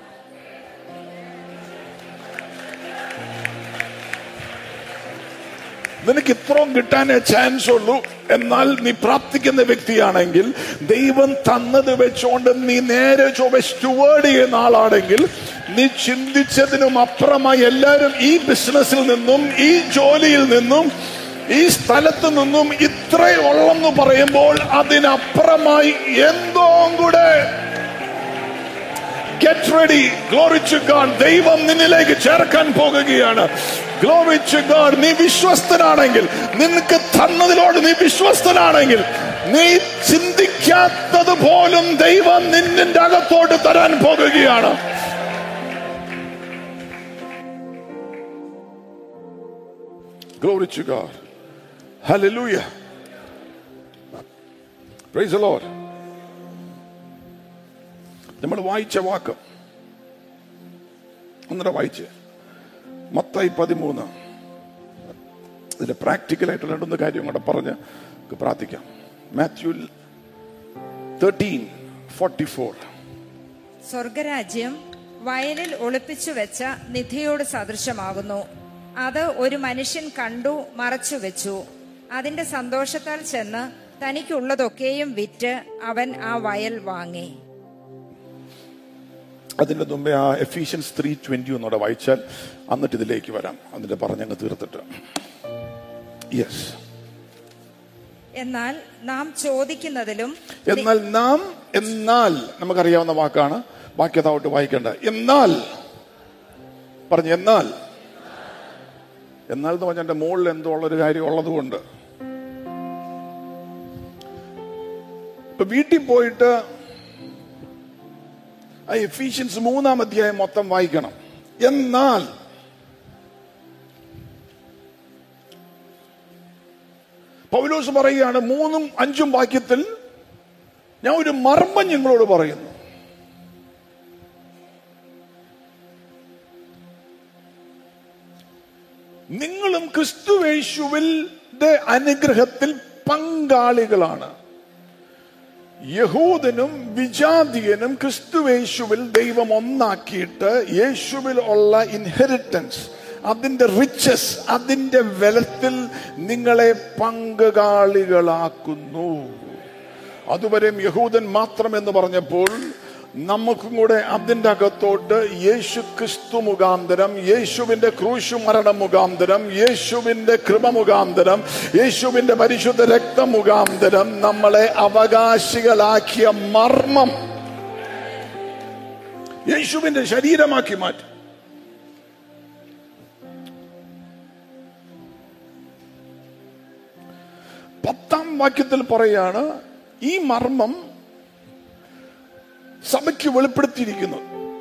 നിനക്ക് ഇത്രയും കിട്ടാനേ ചാൻസ് ഉള്ളൂ എന്നാൽ നീ പ്രാർത്ഥിക്കുന്ന വ്യക്തിയാണെങ്കിൽ ദൈവം തന്നത് വെച്ചുകൊണ്ട് നീ നേരെ ചൊവ്വ സ്റ്റുവേർഡ് ചെയ്യുന്ന ആളാണെങ്കിൽ നീ ചിന്തിച്ചതിനും അപ്പുറമായി എല്ലാവരും ഈ ബിസിനസ്സിൽ നിന്നും ഈ ജോലിയിൽ നിന്നും ഈ സ്ഥലത്ത് നിന്നും ഇത്രയുള്ളെന്ന് പറയുമ്പോൾ അതിനപ്പുറമായി എന്തോ കൂടെ get ready glory to God ദൈവം നിന്നിലേക്ക് ചേർക്കാൻ പോകുകയാണ് ഗ്ലോറി ടു ഗാഡ് നീ വിശ്വസ്തനാണെങ്കിൽ നിനക്ക് തന്നതിലോട് നീ വിശ്വസ്തനാണെങ്കിൽ നീ ചിന്തിക്കാത്തത് പോലും ദൈവം നിന്നിന്റെ അകത്തോട്ട് തരാൻ പോകുകയാണ് Glory to God. Hallelujah. Praise the Lord. നമ്മൾ വായിച്ച വാക്ക് ഒന്നര വായിച്ച് മത്തായി പതിമൂന്ന് ഇതിന്റെ പ്രാക്ടിക്കലായിട്ട് രണ്ടൊന്ന് കാര്യം കൂടെ പറഞ്ഞ് നമുക്ക് പ്രാർത്ഥിക്കാം മാത്യു തേർട്ടീൻ ഫോർട്ടി ഫോർ സ്വർഗരാജ്യം വയലിൽ ഒളിപ്പിച്ചു വെച്ച നിധിയോട് സദൃശമാകുന്നു അത് ഒരു മനുഷ്യൻ കണ്ടു മറച്ചു വെച്ചു അതിന്റെ സന്തോഷത്താൽ ചെന്ന് തനിക്കുള്ളതൊക്കെയും വിറ്റ് അവൻ ആ വയൽ വാങ്ങി അതിന്റെ മുമ്പേ ആ എഫീഷ്യൻസ് ത്രീ ട്വന്റി ഒന്നൂടെ വായിച്ചാൽ എന്നിട്ട് ഇതിലേക്ക് വരാം അതിന്റെ പറഞ്ഞങ്ങ് തീർത്തിട്ട് യെസ് എന്നാൽ നാം ചോദിക്കുന്നതിലും എന്നാൽ നാം എന്നാൽ നമുക്കറിയാവുന്ന വാക്കാണ് ബാക്കി അതാവട്ട് വായിക്കേണ്ട എന്നാൽ പറഞ്ഞു എന്നാൽ എന്നാൽ എന്ന് പറഞ്ഞാൽ എന്റെ മുകളിൽ എന്തോ ഉള്ളൊരു കാര്യം ഉള്ളതുകൊണ്ട് ഇപ്പൊ വീട്ടിൽ പോയിട്ട് ആ എഫീഷ്യൻസ് മൂന്നാം അധ്യായം മൊത്തം വായിക്കണം എന്നാൽ പൗലോസ് പറയുകയാണ് മൂന്നും അഞ്ചും വാക്യത്തിൽ ഞാൻ ഒരു മർമ്മം നിങ്ങളോട് പറയുന്നു നിങ്ങളും ക്രിസ്തുവേശുവിന്റെ അനുഗ്രഹത്തിൽ പങ്കാളികളാണ് യഹൂദനും വിജാതിയനും ക്രിസ്തുവേശുവിൽ ദൈവം ഒന്നാക്കിയിട്ട് യേശുവിൽ ഉള്ള ഇൻഹെറിറ്റൻസ് അതിന്റെ റിച്ചസ് അതിന്റെ വെലത്തിൽ നിങ്ങളെ പങ്കാളികളാക്കുന്നു അതുവരെയും യഹൂദൻ മാത്രം എന്ന് പറഞ്ഞപ്പോൾ നമുക്കും കൂടെ അതിന്റെ അകത്തോട്ട് യേശു ക്രിസ്തു മുഖാന്തരം യേശുവിന്റെ ക്രൂശു മരണം മുഖാന്തരം യേശുവിന്റെ കൃപ മുഖാന്തരം യേശുവിന്റെ പരിശുദ്ധ രക്തം മുഖാന്തരം നമ്മളെ അവകാശികളാക്കിയ മർമ്മം യേശുവിന്റെ ശരീരമാക്കി മാറ്റി പത്താം വാക്യത്തിൽ പറയാണ് ഈ മർമ്മം സഭയ്ക്ക് വെളിപ്പെടുത്തിയിരിക്കുന്നു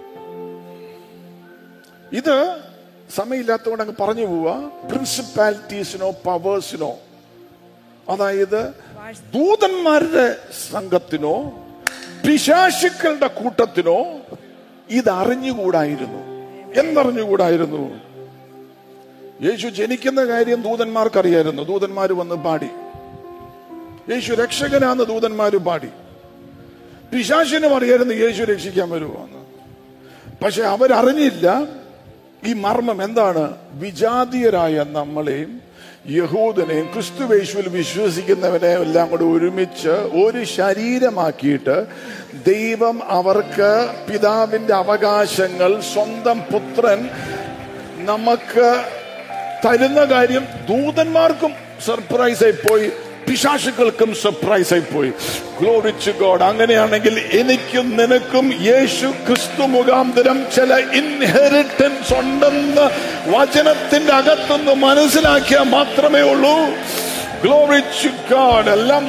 ഇത് സമയമില്ലാത്തതുകൊണ്ട് അങ്ങ് പറഞ്ഞു പോവുക പ്രിൻസിപ്പാലിറ്റീസിനോ പവേഴ്സിനോ അതായത് ദൂതന്മാരുടെ സംഘത്തിനോ പിശാശുക്കളുടെ കൂട്ടത്തിനോ ഇത് അറിഞ്ഞുകൂടായിരുന്നു എന്നറിഞ്ഞുകൂടായിരുന്നു യേശു ജനിക്കുന്ന കാര്യം ദൂതന്മാർക്കറിയായിരുന്നു ദൂതന്മാർ വന്ന് പാടി യേശു രക്ഷകനാന്ന് ദൂതന്മാര് പാടി പിശാചിനും അറിയായിരുന്നു യേശു രക്ഷിക്കാൻ വരുവാന്ന് പക്ഷെ അവരറിഞ്ഞില്ല ഈ മർമ്മം എന്താണ് വിജാതീയരായ നമ്മളെയും യഹൂദനെയും ക്രിസ്തുവേശുവിൽ വിശ്വസിക്കുന്നവനെ എല്ലാം കൂടെ ഒരുമിച്ച് ഒരു ശരീരമാക്കിയിട്ട് ദൈവം അവർക്ക് പിതാവിന്റെ അവകാശങ്ങൾ സ്വന്തം പുത്രൻ നമുക്ക് തരുന്ന കാര്യം ദൂതന്മാർക്കും സർപ്രൈസ് ആയി പോയി പിശാശുക്കൾക്കും സർപ്രൈസ് ആയി പോയി ഗ്ലോറിച്ച് ഗോഡ് അങ്ങനെയാണെങ്കിൽ എനിക്കും നിനക്കും യേശു ക്രിസ്തു മുഖാന്തരം ചില ഇൻഹെറിറ്റൻസ് ഉണ്ടെന്ന് വചനത്തിന്റെ അകത്തുനിന്ന് മനസ്സിലാക്കിയാൽ മാത്രമേ ഉള്ളൂ ഗ്ലോറിച്ച് ഗോഡ് എല്ലാം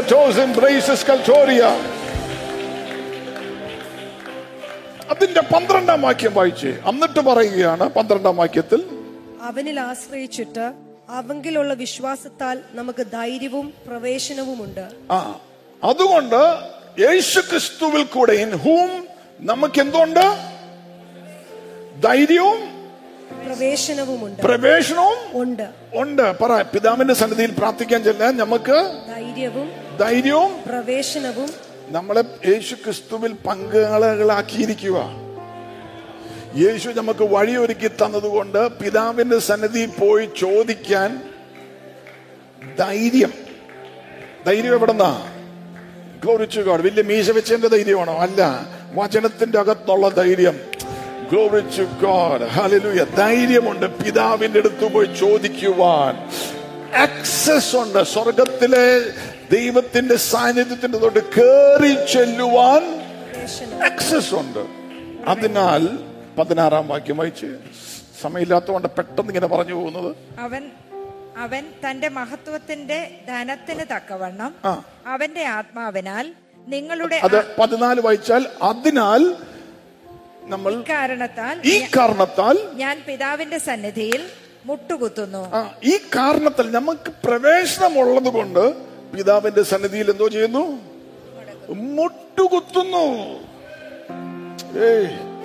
അതിന്റെ പന്ത്രണ്ടാം വാക്യം വായിച്ചേ എന്നിട്ട് പറയുകയാണ് പന്ത്രണ്ടാം വാക്യത്തിൽ അവനിൽ ആശ്രയിച്ചിട്ട് അവങ്കിലുള്ള വിശ്വാസത്താൽ നമുക്ക് ധൈര്യവും പ്രവേശനവുമുണ്ട് ആ അതുകൊണ്ട് യേശു ക്രിസ്തുവിൽ കൂടെ ഇൻ ഹൂം നമുക്ക് എന്തുണ്ട് ധൈര്യവും പ്രവേശനവുമുണ്ട് പ്രവേശനവും ഉണ്ട് ഉണ്ട് പറ പിതാവിന്റെ സന്നിധിയിൽ പ്രാർത്ഥിക്കാൻ ചെല്ലാൻ നമുക്ക് ധൈര്യവും ധൈര്യവും പ്രവേശനവും നമ്മളെ യേശു ക്രിസ്തുവിൽ പങ്കാളികളാക്കിയിരിക്കുക യേശു നമുക്ക് വഴിയൊരുക്കി തന്നതുകൊണ്ട് പിതാവിന്റെ സന്നിധി പോയി ചോദിക്കാൻ ധൈര്യം ധൈര്യം എവിടെന്നാ ഗ്ലോറിച്ചു ഗോഡ് വലിയ മീശ വെച്ചതിന്റെ ധൈര്യമാണോ അല്ല വചനത്തിന്റെ അകത്തുള്ള ധൈര്യം ഗ്ലോറിച്ചു ഗോഡ് ഹല്ലേലൂയ ധൈര്യമുണ്ട് പിതാവിന്റെ അടുത്ത് പോയി ചോദിക്കുവാൻ ആക്സസ് ഉണ്ട് സ്വർഗത്തിലെ ദൈവത്തിന്റെ സാന്നിധ്യത്തിന്റെ തൊട്ട് കേറി ചെല്ലുവാൻ ആക്സസ് ഉണ്ട് അതിനാൽ പതിനാറാം വാക്യം വായിച്ച് സമയമില്ലാത്തതുകൊണ്ട് പെട്ടെന്ന് ഇങ്ങനെ പറഞ്ഞു പോകുന്നത് അവൻ അവൻ തന്റെ മഹത്വത്തിന്റെ ധനത്തിന് തക്കവണ്ണം ആ. അവന്റെ ആത്മാവിനാൽ നിങ്ങളുടെ അത് പതിനാല് വായിച്ചാൽ അതിനാൽ നമ്മൾ കാരണത്താൽ ഈ കാരണത്താൽ ഞാൻ പിതാവിന്റെ സന്നിധിയിൽ മുട്ടുകുത്തുന്നു ആ, ഈ കാരണത്താൽ നമുക്ക് പ്രവേശനമുള്ളത് കൊണ്ട് പിതാവിന്റെ സന്നിധിയിൽ എന്തോ ചെയ്യുന്നു മുട്ടുകുത്തുന്നു ഏയ്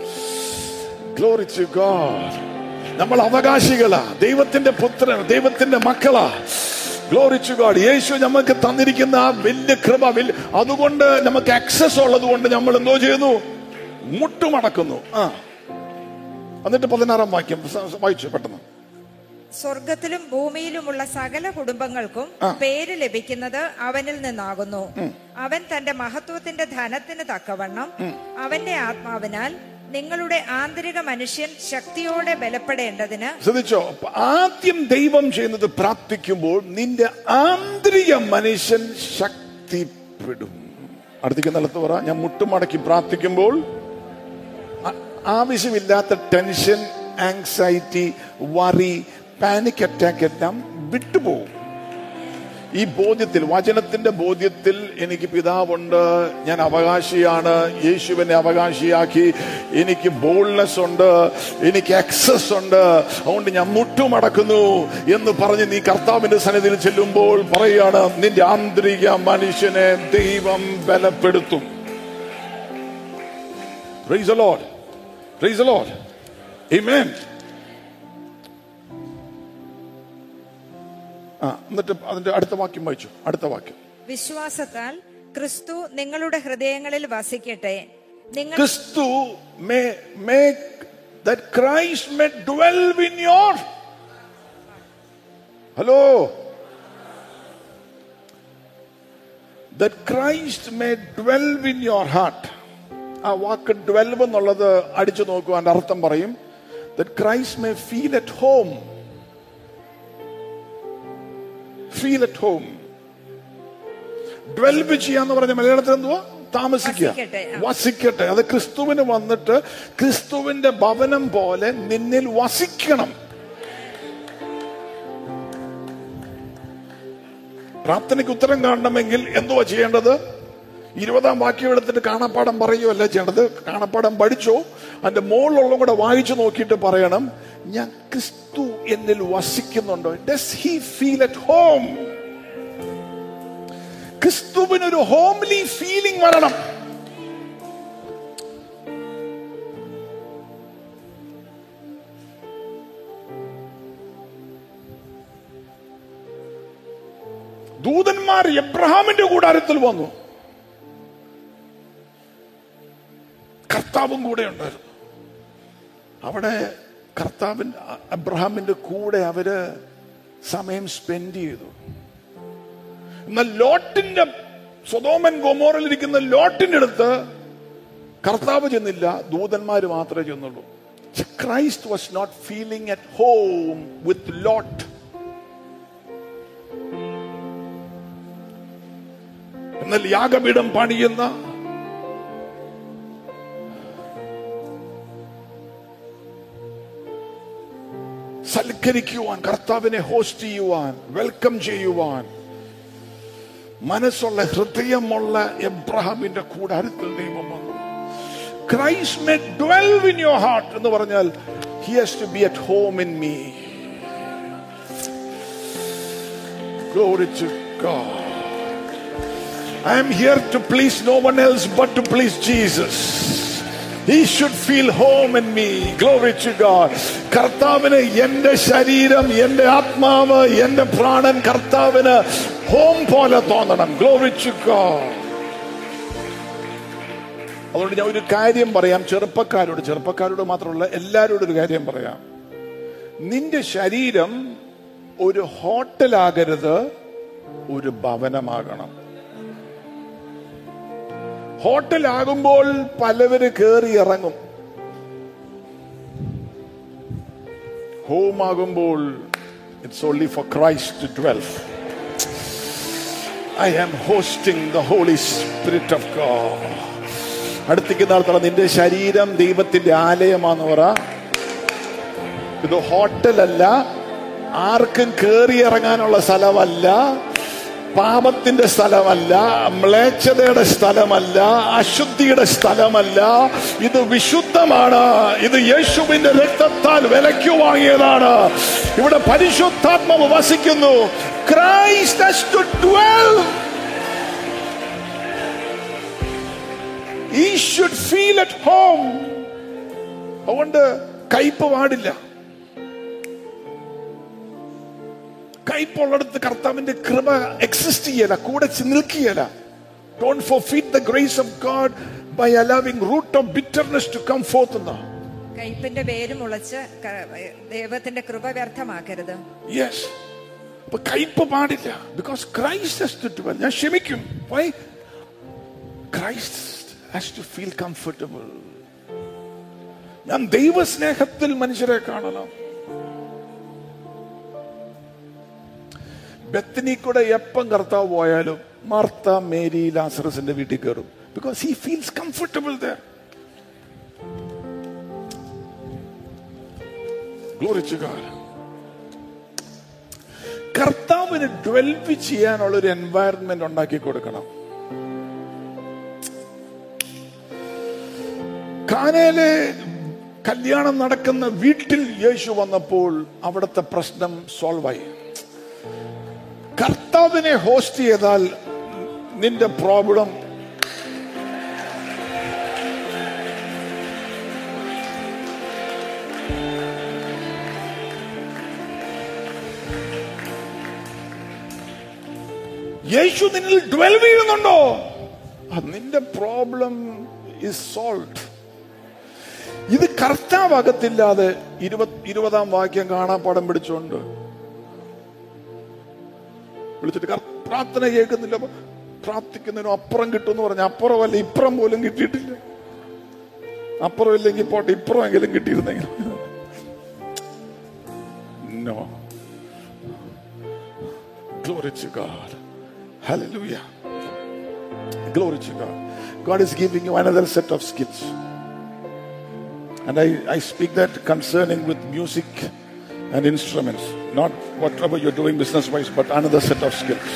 ഗ്ലോറി ടു ഗോഡ് നമ്മൾ അവകാശികളാ ദൈവത്തിന്റെ പുത്രൻ ദൈവത്തിന്റെ മക്കളാ ഗ്ലോറി ടു ഗോഡ് യേശു നമുക്ക് തന്നിരിക്കുന്ന ആ വലിയ കൃപ വലിയ അതുകൊണ്ട് നമുക്ക് ആക്സസ് ഉള്ളത് കൊണ്ട് നമ്മൾ എന്തോ ചെയ്യുന്നു മുട്ടുമടക്കുന്നു ആ എന്നിട്ട് പതിനാറാം വാക്യം സ- സ- വായിച്ചു പെട്ടെന്ന് സ്വർഗത്തിലും ഭൂമിയിലുമുള്ള സകല കുടുംബങ്ങൾക്കും പേര് ലഭിക്കുന്നത് അവനിൽ നിന്നാകുന്നു അവൻ തന്റെ മഹത്വത്തിന്റെ ധനത്തിന് തക്കവണ്ണം അവന്റെ ആത്മാവിനാൽ നിങ്ങളുടെ ആന്തരിക മനുഷ്യൻ ശക്തിയോടെ ബലപ്പെടേണ്ടതിന് ശ്രദ്ധിച്ചോ അപ്പൊ ആദ്യം ദൈവം ചെയ്യുന്നത് പ്രാർത്ഥിക്കുമ്പോൾ നിന്റെ ആന്തരിക മനുഷ്യൻ ശക്തിപ്പെടും അടുത്തേക്ക് നിലത്ത് പറ ഞാൻ മുട്ടുമടക്കി പ്രാർത്ഥിക്കുമ്പോൾ ആ- ആവശ്യമില്ലാത്ത tension anxiety worry panic attack എല്ലാം വിട്ടുപോകും ഈ ബോധ്യത്തിൽ വചനത്തിന്റെ ബോധ്യത്തിൽ എനിക്ക് പിതാവുണ്ട് ഞാൻ അവകാശിയാണ് യേശുവിനെ അവകാശിയാക്കി എനിക്ക് ബോൾനെസ് ഉണ്ട് എനിക്ക് ആക്സസ് ഉണ്ട് അതുകൊണ്ട് ഞാൻ മുട്ടുമടക്കുന്നു എന്ന് പറഞ്ഞ് നീ കർത്താവിന്റെ സന്നിധിയിൽ ചെല്ലുമ്പോൾ പറയാണ് നിന്റെ ആന്തരിക മനുഷ്യനെ ദൈവം ബലപ്പെടുത്തും Praise the Lord. Praise the Lord. Amen. ആ എന്നിട്ട് അതിന്റെ അടുത്ത വാക്യം വായിച്ചു അടുത്ത വാക്യം വിശ്വാസത്താൽ ക്രിസ്തു നിങ്ങളുടെ ഹൃദയങ്ങളിൽ വസിക്കട്ടെ നിങ്ങൾ ക്രിസ്തു may make that Christ may dwell in your hello that Christ may dwell in your heart ആ വാക്ക് ഡ്വെൽവ് എന്നുള്ളത് അടിച്ചു നോക്കുക അതിന്റെ അർത്ഥം പറയും that Christ may feel at home feel at home dwell ചെയ്യാന്ന് പറഞ്ഞ മലയാളത്തിൽ എന്തുവാ താമസിക്കുക വസിക്കട്ടെ, ആ. വസിക്കട്ടെ അത് ക്രിസ്തുവിന് വന്നിട്ട് ക്രിസ്തുവിന്റെ ഭവനം പോലെ നിന്നിൽ വസിക്കണം പ്രാർത്ഥനയ്ക്ക് ഉത്തരം കാണണമെങ്കിൽ എന്തുവാ ചെയ്യേണ്ടത് ഇരുപതാം വാക്യം എടുത്തിട്ട് കാണാപ്പാടം പറയുകയല്ല ചെയ്യേണ്ടത് കാണാപ്പാടം പഠിച്ചോ അതിന്റെ മുകളിലുള്ള കൂടെ വായിച്ചു നോക്കിയിട്ട് പറയണം ഞാൻ ക്രിസ്തു എന്നിൽ വസിക്കുന്നുണ്ടോ does he feel at home ക്രിസ്തുവിനൊരു ഹോംലി ഫീലിംഗ് വരണം ദൂതന്മാർ എബ്രഹാമിന്റെ കൂടാരത്തിൽ വന്നു കർത്താവും കൂടെ ഉണ്ടായിരുന്നു അവിടെ കർത്താവിൻ അബ്രഹാമിന്റെ കൂടെ അവര് സമയം സ്പെൻഡ് ചെയ്തു എന്നാൽ ലോട്ടിന്റെ സ്വതോമൻ ഗോമോറിൽ ഇരിക്കുന്ന ലോട്ടിന്റെ അടുത്ത് കർത്താവ് ചെന്നില്ല ദൂതന്മാര് മാത്രമേ ചെന്നുള്ളൂ Christ was not feeling at home with Lot എന്നാൽ യാഗപീഠം പണിയുന്ന സൽക്കരിക്കുവാൻ കർത്താവിനെ ഹോസ്റ്റ് ചെയ്യുവാൻ വെൽക്കം ചെയ്യുവാൻ മനസ്സുള്ള ഹൃദയമുള്ള എബ്രഹാമിന്റെ കൂടാരത്തിൽ ദൈവം വന്നു Christ may dwell in your heart എന്ന് പറഞ്ഞാൽ he has to be at home in me Glory to God. I am here to please no one else but to please Jesus. He should feel home in me. Glory to God. കർത്താവിന് എന്റെ ശരീരം എന്റെ ആത്മാവ് എന്റെ പ്രാണൻ കർത്താവിന് home പോലെ തോന്നണം ഗ്ലോറി ടു ഗോഡ് അതുകൊണ്ട് ഞാൻ ഒരു കാര്യം പറയാം ചെറുപ്പക്കാരോട് ചെറുപ്പക്കാരോട് മാത്രമല്ല എല്ലാവരോടും ഒരു കാര്യം പറയാം നിന്റെ ശരീരം ഒരു ഹോട്ടലാകരുത് ഒരു ഭവനമാകണം ഹോട്ടലാകുമ്പോൾ പലവര് കയറി ഇറങ്ങും ഹോം ആകുമ്പോൾ it's only for Christ to dwell I am hosting the Holy Spirit of God അടുത്തേക്ക് നടത്തണം നിന്റെ ശരീരം ദൈവത്തിന്റെ ആലയമാന്ന് പറ ഇത് ഹോട്ടലല്ല ആർക്കും കയറി ഇറങ്ങാനുള്ള സ്ഥലമല്ല പാപത്തിന്റെ സ്ഥലമല്ല മ്ലേച്ഛതയുടെ സ്ഥലമല്ല അശുദ്ധിയുടെ സ്ഥലമല്ല ഇത് വിശുദ്ധമാണ് ഇത് യേശുവിന്റെ രക്തത്താൽ വിലയ്ക്കു വാങ്ങിയതാണ് ഇവിടെ പരിശുദ്ധാത്മാവ് വസിക്കുന്നു Christ has to dwell. He should feel at home. അതുകൊണ്ട് കയ്പ് പാടില്ല കയ്പുള്ളിടത്ത് കർത്താവിന്റെ കൃപ എക്സിസ്റ്റ് ചെയ്യല കൂടെ ചെ- നിൽക്കുകയല്ല don't forfeit the grace of God by allowing root of bitterness to come forth എന്നാ കയ്പിന്റെ വേര് മുളച്ച് ക- ദൈവത്തിന്റെ കൃപ വ്യർത്ഥമാക്കരുത് യെസ് അപ്പൊ കയ്പ് പാടില്ല because Christ has to dwell. ഞാൻ ക്ഷമിക്കും why Christ has to feel comfortable ഞാൻ ദൈവസ്നേഹത്തിൽ മനുഷ്യരെ കാണണം ബത്തനി കൂടെ എപ്പം കർത്താവ് പോയാലും മാർത്ത മേരി ലാസറസിന്റെ വീട്ടിൽ കയറും because he feels comfortable there glory to God കർത്താവിന് ഡ്വൽവ് ചെയ്യാനുള്ള ഒരു എൻവയറൺമെന്റ് ഉണ്ടാക്കി കൊടുക്കണം കാനയിലെ കല്യാണം നടക്കുന്ന വീട്ടിൽ യേശു വന്നപ്പോൾ അവിടുത്തെ പ്രശ്നം സോൾവ് ആയി കർത്താവിനെ ഹോസ്റ്റ് ചെയ്താൽ നിന്റെ പ്രോബ്ലം യേശു നിന്നിൽ ഡ്വെൽവ് ചെയ്യുന്നുണ്ടോ അത് നിന്റെ പ്രോബ്ലം ഇസ് സോൾവ് ഇത് കർത്താവകത്തില്ലാതെ ഇരുപത് ഇരുപതാം വാക്യം കാണാൻ പടം പിടിച്ചുകൊണ്ട് വിളിച്ചിട്ട് കർ- പ്രാർത്ഥന കേൾക്കുന്നില്ല അപ്പൊ പ്രാർത്ഥിക്കുന്നതിനും അപ്പുറം കിട്ടുമെന്ന് പറഞ്ഞ അപ്പുറമല്ല ഇപ്പുറം പോലും കിട്ടിയിട്ടില്ല അപ്പുറം ഇല്ലെങ്കിൽ പോട്ടെ ഇപ്പുറമെങ്കിലും കിട്ടിയിരുന്നെങ്കിൽ no Glory to God. Hallelujah. Glory to God. God is giving you another set of skills. And I, I speak that concerning with music and instruments, not whatever you're doing business wise, but another set of skills.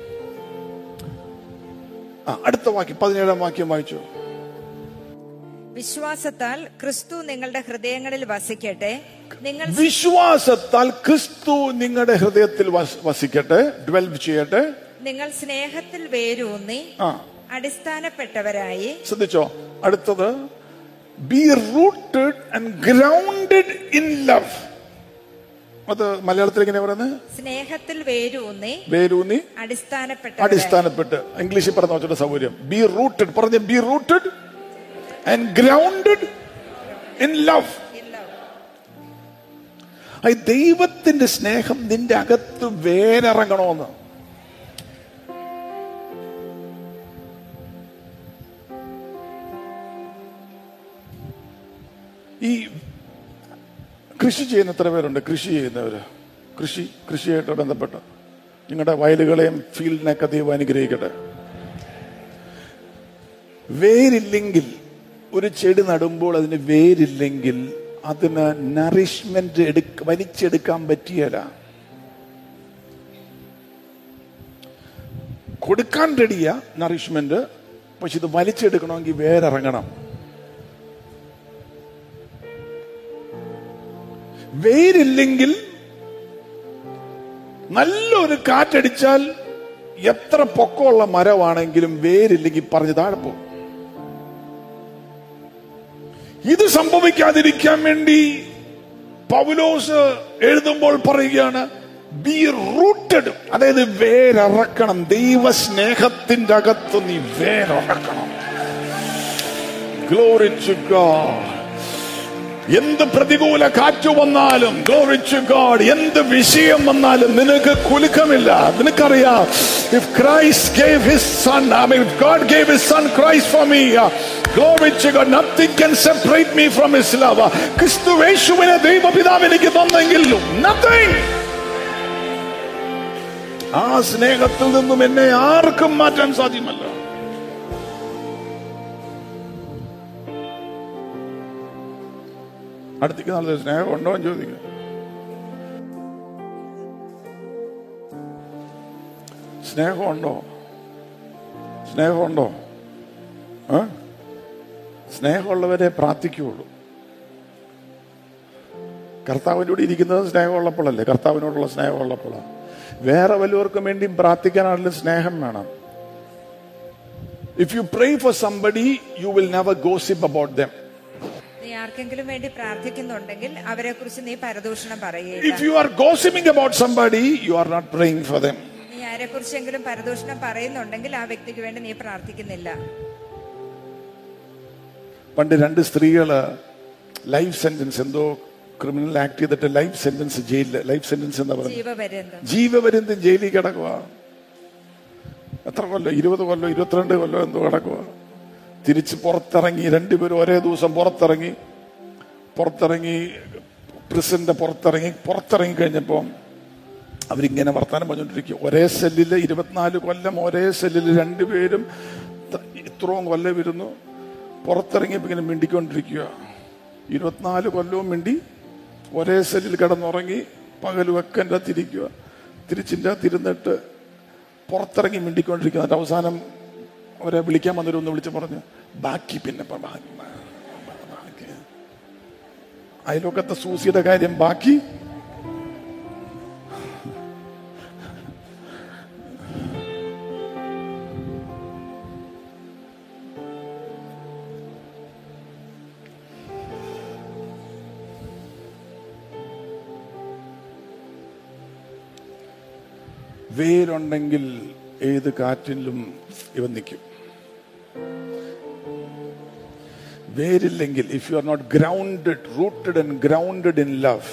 ആ, അടുത്ത വാക്യം പതിനേഴാം വാക്യം വായിച്ചു വിശ്വാസത്താൽ ക്രിസ്തു നിങ്ങളുടെ ഹൃദയങ്ങളിൽ വസിക്കട്ടെ നിങ്ങൾ വിശ്വാസത്താൽ ക്രിസ്തു നിങ്ങളുടെ ഹൃദയത്തിൽ വസ്- വസിക്കട്ടെ ഡ്വെൽവ് ചെയ്യട്ടെ നിങ്ങൾ സ്നേഹത്തിൽ വേരൂന്നി ആ അടിസ്ഥാനപ്പെട്ടവരായി ശ്രദ്ധിച്ചോ അടുത്തത് be rooted and grounded in love അത് മലയാളത്തിൽ എങ്ങനെയാ പറയുന്നത് സ്നേഹത്തിൽ വേരൂന്നി വേരൂന്നി അടിസ്ഥാനപ്പെട്ടവരായി അടിസ്ഥാനപ്പെട്ട് ഇംഗ്ലീഷിൽ പറഞ്ഞ വെച്ചിട്ട് സൗകര്യം ബി റൂട്ടഡ് പറഞ്ഞ be rooted and grounded in love ഈ ദൈവത്തിന്റെ സ്നേഹം നിന്റെ അകത്ത് വേരിറങ്ങണമെന്ന് ഈ കൃഷി ചെയ്യുന്ന എത്ര പേരുണ്ട് കൃഷി ചെയ്യുന്നവര് കൃഷി കൃഷിയായിട്ട് ബന്ധപ്പെട്ട് നിങ്ങളുടെ വയലുകളെയും ഫീൽഡിനെയൊക്കെ ദൈവം അനുഗ്രഹിക്കട്ടെ വേരില്ലെങ്കിൽ ഒരു ചെടി നടുമ്പോൾ അതിന് വേരില്ലെങ്കിൽ അതിന് നറിഷ്മെന്റ് എടുക്ക വലിച്ചെടുക്കാൻ പറ്റിയല്ല കൊടുക്കാൻ റെഡിയാ നറിഷ്മെന്റ് പക്ഷെ ഇത് വലിച്ചെടുക്കണമെങ്കിൽ വേരിറങ്ങണം വേരില്ലെങ്കിൽ നല്ലൊരു കാറ്റടിച്ചാൽ എത്ര പൊക്കമുള്ള മരമാണെങ്കിലും വേരില്ലെങ്കിൽ പറഞ്ഞ് താഴെ പോകും ഇത് സംഭവിക്കാതിരിക്കാൻ വേണ്ടി പൗലോസ് എഴുതുമ്പോൾ പറയുകയാണ് ബി റൂട്ടഡ് അതായത് വേരറക്കണം ദൈവസ്നേഹത്തിന്റെ അകത്ത് നീ വേരറക്കണം ഗ്ലോറി ടു ഗോഡ് എന്ത് പ്രതികൂല കാറ്റ് വന്നാലും glory to God എന്ത് വിഷയം വന്നാലും നിനക്ക് കുലുക്കമില്ല നിനക്കറിയാം if Christ gave his son I mean if God gave his son Christ for me uh, glory to God nothing can separate me from his love Uh, ക്രിസ്തു യേശുവിനെ ദൈവപിതാവ് എനിക്ക് തന്നെങ്കിൽ nothing ആ സ്നേഹത്തിൽ നിന്നും എന്നെ ആർക്കും മാറ്റാൻ സാധ്യമല്ല അടുത്തേക്ക് നല്ല സ്നേഹം ഉണ്ടോ എന്ന് ചോദിക്കുക സ്നേഹമുണ്ടോ സ്നേഹമുണ്ടോ ഏ? സ്നേഹമുള്ളവരെ പ്രാർത്ഥിക്കുകയുള്ളൂ കർത്താവിൻ്റെ കൂടെ ഇരിക്കുന്നത് സ്നേഹമുള്ളപ്പോഴല്ലേ കർത്താവിനോടുള്ള സ്നേഹമുള്ളപ്പോഴാണ് വേറെ വല്ലവർക്കും വേണ്ടിയും പ്രാർത്ഥിക്കാനാണെങ്കിലും സ്നേഹം വേണം if you pray for somebody you will never gossip about them നീ ആർക്കെങ്കിലും വേണ്ടി പ്രാർത്ഥിക്കുന്നുണ്ടെങ്കിൽ അവരെ കുറിച്ച് നീ പരദൂഷണം If പറയുകയില്ല you are gossiping about somebody, you are not praying for them. നീ ആരെ കുറിച്ചെങ്കിലും പരദൂഷണം പറയുന്നുണ്ടെങ്കിൽ ആ വ്യക്തിക്ക് വേണ്ടി നീ പ്രാർത്ഥിക്കുന്നില്ല പണ്ട് രണ്ട് സ്ത്രീകള് ലൈഫ് സെന്റൻസ് എന്തോ ക്രിമിനൽ ആക്ട് ചെയ്തിട്ട് ലൈഫ് സെന്റൻസ് ജയിലില് ലൈഫ് സെന്റൻസ് എന്താ പറയുക ജീവപര്യന്തം ജീവപര്യന്തം ജയിലിൽ കിടക്കുക എത്ര കൊല്ലം ഇരുപത് കൊല്ലം ഇരുപത്തിരണ്ട് കൊല്ലം എന്തോ കിടക്കുക തിരിച്ച് പുറത്തിറങ്ങി രണ്ടുപേരും ഒരേ ദിവസം പുറത്തിറങ്ങി പുറത്തിറങ്ങി പ്രസിഡന്റ് പുറത്തിറങ്ങി പുറത്തിറങ്ങി കഴിഞ്ഞപ്പോൾ അവരിങ്ങനെ വർത്താനം പറഞ്ഞുകൊണ്ടിരിക്കും ഒരേ സെല്ലില് ഇരുപത്തിനാല് കൊല്ലം ഒരേ സെല്ലിൽ രണ്ടുപേരും ത- ഇത്രയും കൊല്ലം ഇരുന്നു പുറത്തിറങ്ങിയപ്പോൾ ഇങ്ങനെ മിണ്ടിക്കൊണ്ടിരിക്കുക ഇരുപത്തിനാല് കൊല്ലവും മിണ്ടി ഒരേ സെല്ലിൽ കിടന്നുറങ്ങി പകലും ഒക്കെ എൻ്റെ അകത്തിരിക്കുക തിരിച്ചിൻ്റെ അകത്തിരുന്നിട്ട് പുറത്തിറങ്ങി മിണ്ടിക്കൊണ്ടിരിക്കുക എന്നിട്ട് അവസാനം അവരെ വിളിക്കാൻ വന്നവരും ഒന്ന് വിളിച്ച് പറഞ്ഞു ബാക്കി പിന്നെ പ- ബാക്കി ബാക്കി." അയൽവക്കത്തെ സൂസിയുടെ കാര്യം ബാക്കി വേരുണ്ടെങ്കിൽ ഏത് കാറ്റിലും ഇവ നിൽക്കും വേരില്ലെങ്കിൽ if you are not grounded rooted and grounded in love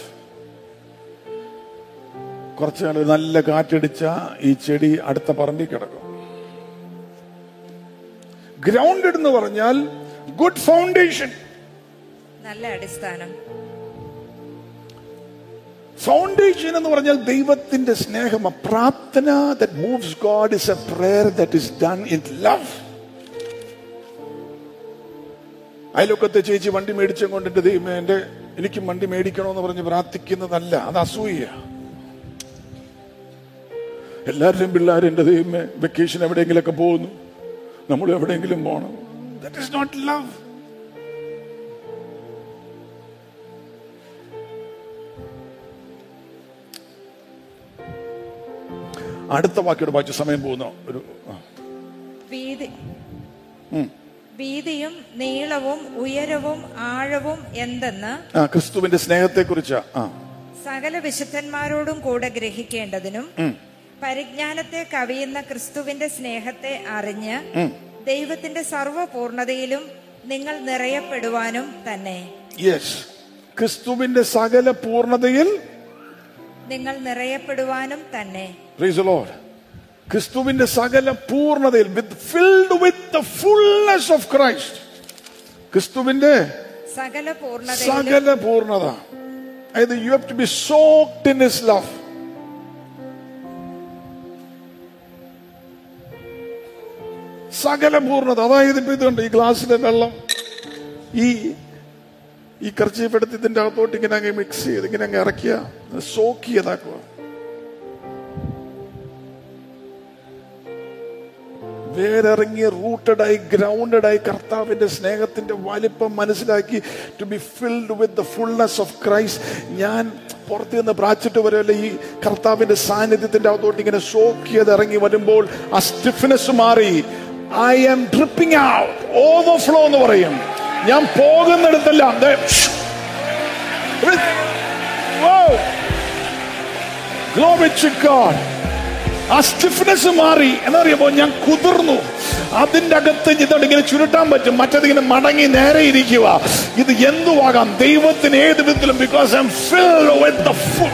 കുറച്ച് നാൾ ഒരു നല്ല കാറ്റടിച്ച ഈ ചെടി അടുത്ത പറമ്പിൽ കിടക്കും ഗ്രൗണ്ടഡ് എന്ന് പറഞ്ഞാൽ ഗുഡ് ഫൗണ്ടേഷൻ നല്ല അടിസ്ഥാനം ഫൗണ്ടേഷൻ എന്ന് പറഞ്ഞാൽ ദൈവത്തിന്റെ സ്നേഹം a പ്രാർത്ഥന that moves God is a prayer that is done in love അയലൊക്കത്തെ ചേച്ചി വണ്ടി മേടിച്ചും കൊണ്ടിട്ട് ദൈവമേ എന്റെ എനിക്ക് വണ്ടി മേടിക്കണമെന്ന് പറഞ്ഞ് പ്രാർത്ഥിക്കുന്നതല്ല അത് അസൂയ എല്ലാവരുടെയും പിള്ളേർ എന്റെ ദൈവമേ വെക്കേഷൻ എവിടെയെങ്കിലൊക്കെ പോകുന്നു നമ്മൾ എവിടെയെങ്കിലും പോകണം ദറ്റ് ഇസ് നോട്ട് ലവ് അടുത്ത വാക്കിയോട് വായിച്ച സമയം പോകുന്നു ഒരു ആ. വീതി ഉം. വീതിയും നീളവും ഉയരവും ആഴവും എന്തെന്ന് ആ ക്രിസ്തുവിന്റെ സ്നേഹത്തെ കുറിച്ചാ ആ സകല വിശുദ്ധന്മാരോടും കൂടെ ഗ്രഹിക്കേണ്ടതിനും പരിജ്ഞാനത്തെ കവിയുന്ന ക്രിസ്തുവിന്റെ സ്നേഹത്തെ അറിഞ്ഞ് ദൈവത്തിന്റെ സർവപൂർണതയിലും നിങ്ങൾ നിറയപ്പെടുവാനും തന്നെ യെസ് ക്രിസ്തുവിന്റെ സകല പൂർണ്ണതയിൽ നിങ്ങൾ നിറയപ്പെടുവാനും തന്നെ Praise the Lord. ക്രിസ്തുവിന്റെ സകല പൂർണ്ണതയിൽ with filled with the fullness of Christ ക്രിസ്തുവിന്റെ സകല പൂർണതയിലും സകല പൂർണ്ണത അതായത് you have to be soaked in his love സകല പൂർണ്ണത അതായത് ഇപ്പൊ ഇതുണ്ട് ഈ ഗ്ലാസ്സിലെ വെള്ളം ഈ ഈ കർച്ചീഫ് എടുത്ത് ഇതിന്റെ അകത്തോട്ട് ഇങ്ങനെ അങ്ങ് മിക്സ് ചെയ്ത് ഇങ്ങനെ അങ്ങ് ഇറക്കിയ സോക്ക് ചെയ്താക്കുക വേരിറങ്ങി റൂട്ടഡായി ഗ്രൗണ്ടഡായി കർത്താവിന്റെ സ്നേഹത്തിന്റെ വലിപ്പം മനസ്സിലാക്കി to be filled with the fullness of Christ ഞാൻ പുറത്ത് നിന്ന് പ്രാച്ചിട്ട് വരുമല്ല ഈ കർത്താവിന്റെ സാന്നിധ്യത്തിന്റെ അകത്തോട്ട് ഇങ്ങനെ സോക്ക് ചെയ്ത് ഇറങ്ങി വരുമ്പോൾ ആ സ്റ്റിഫ്നെസ് മാറി I am dripping out overflow എന്ന് പറയും ഞാൻ പോകുന്നിടത്തെല്ലാം ദേ, Whoa! Glory to God. ആ സ്റ്റിഫ്നെസ് മാറി എന്നറിയുമ്പോ ഞാൻ കുതിർന്നു അതിന്റെ അകത്ത് ഇതോട് ഇങ്ങനെ ചുരുട്ടാൻ പറ്റും മറ്റതിങ്ങനെ മടങ്ങി നേരെ ഇരിക്കുക ഇത് എന്തുവാകാം ദൈവത്തിന് ഏത് വിധത്തിലും because I'm filled with the full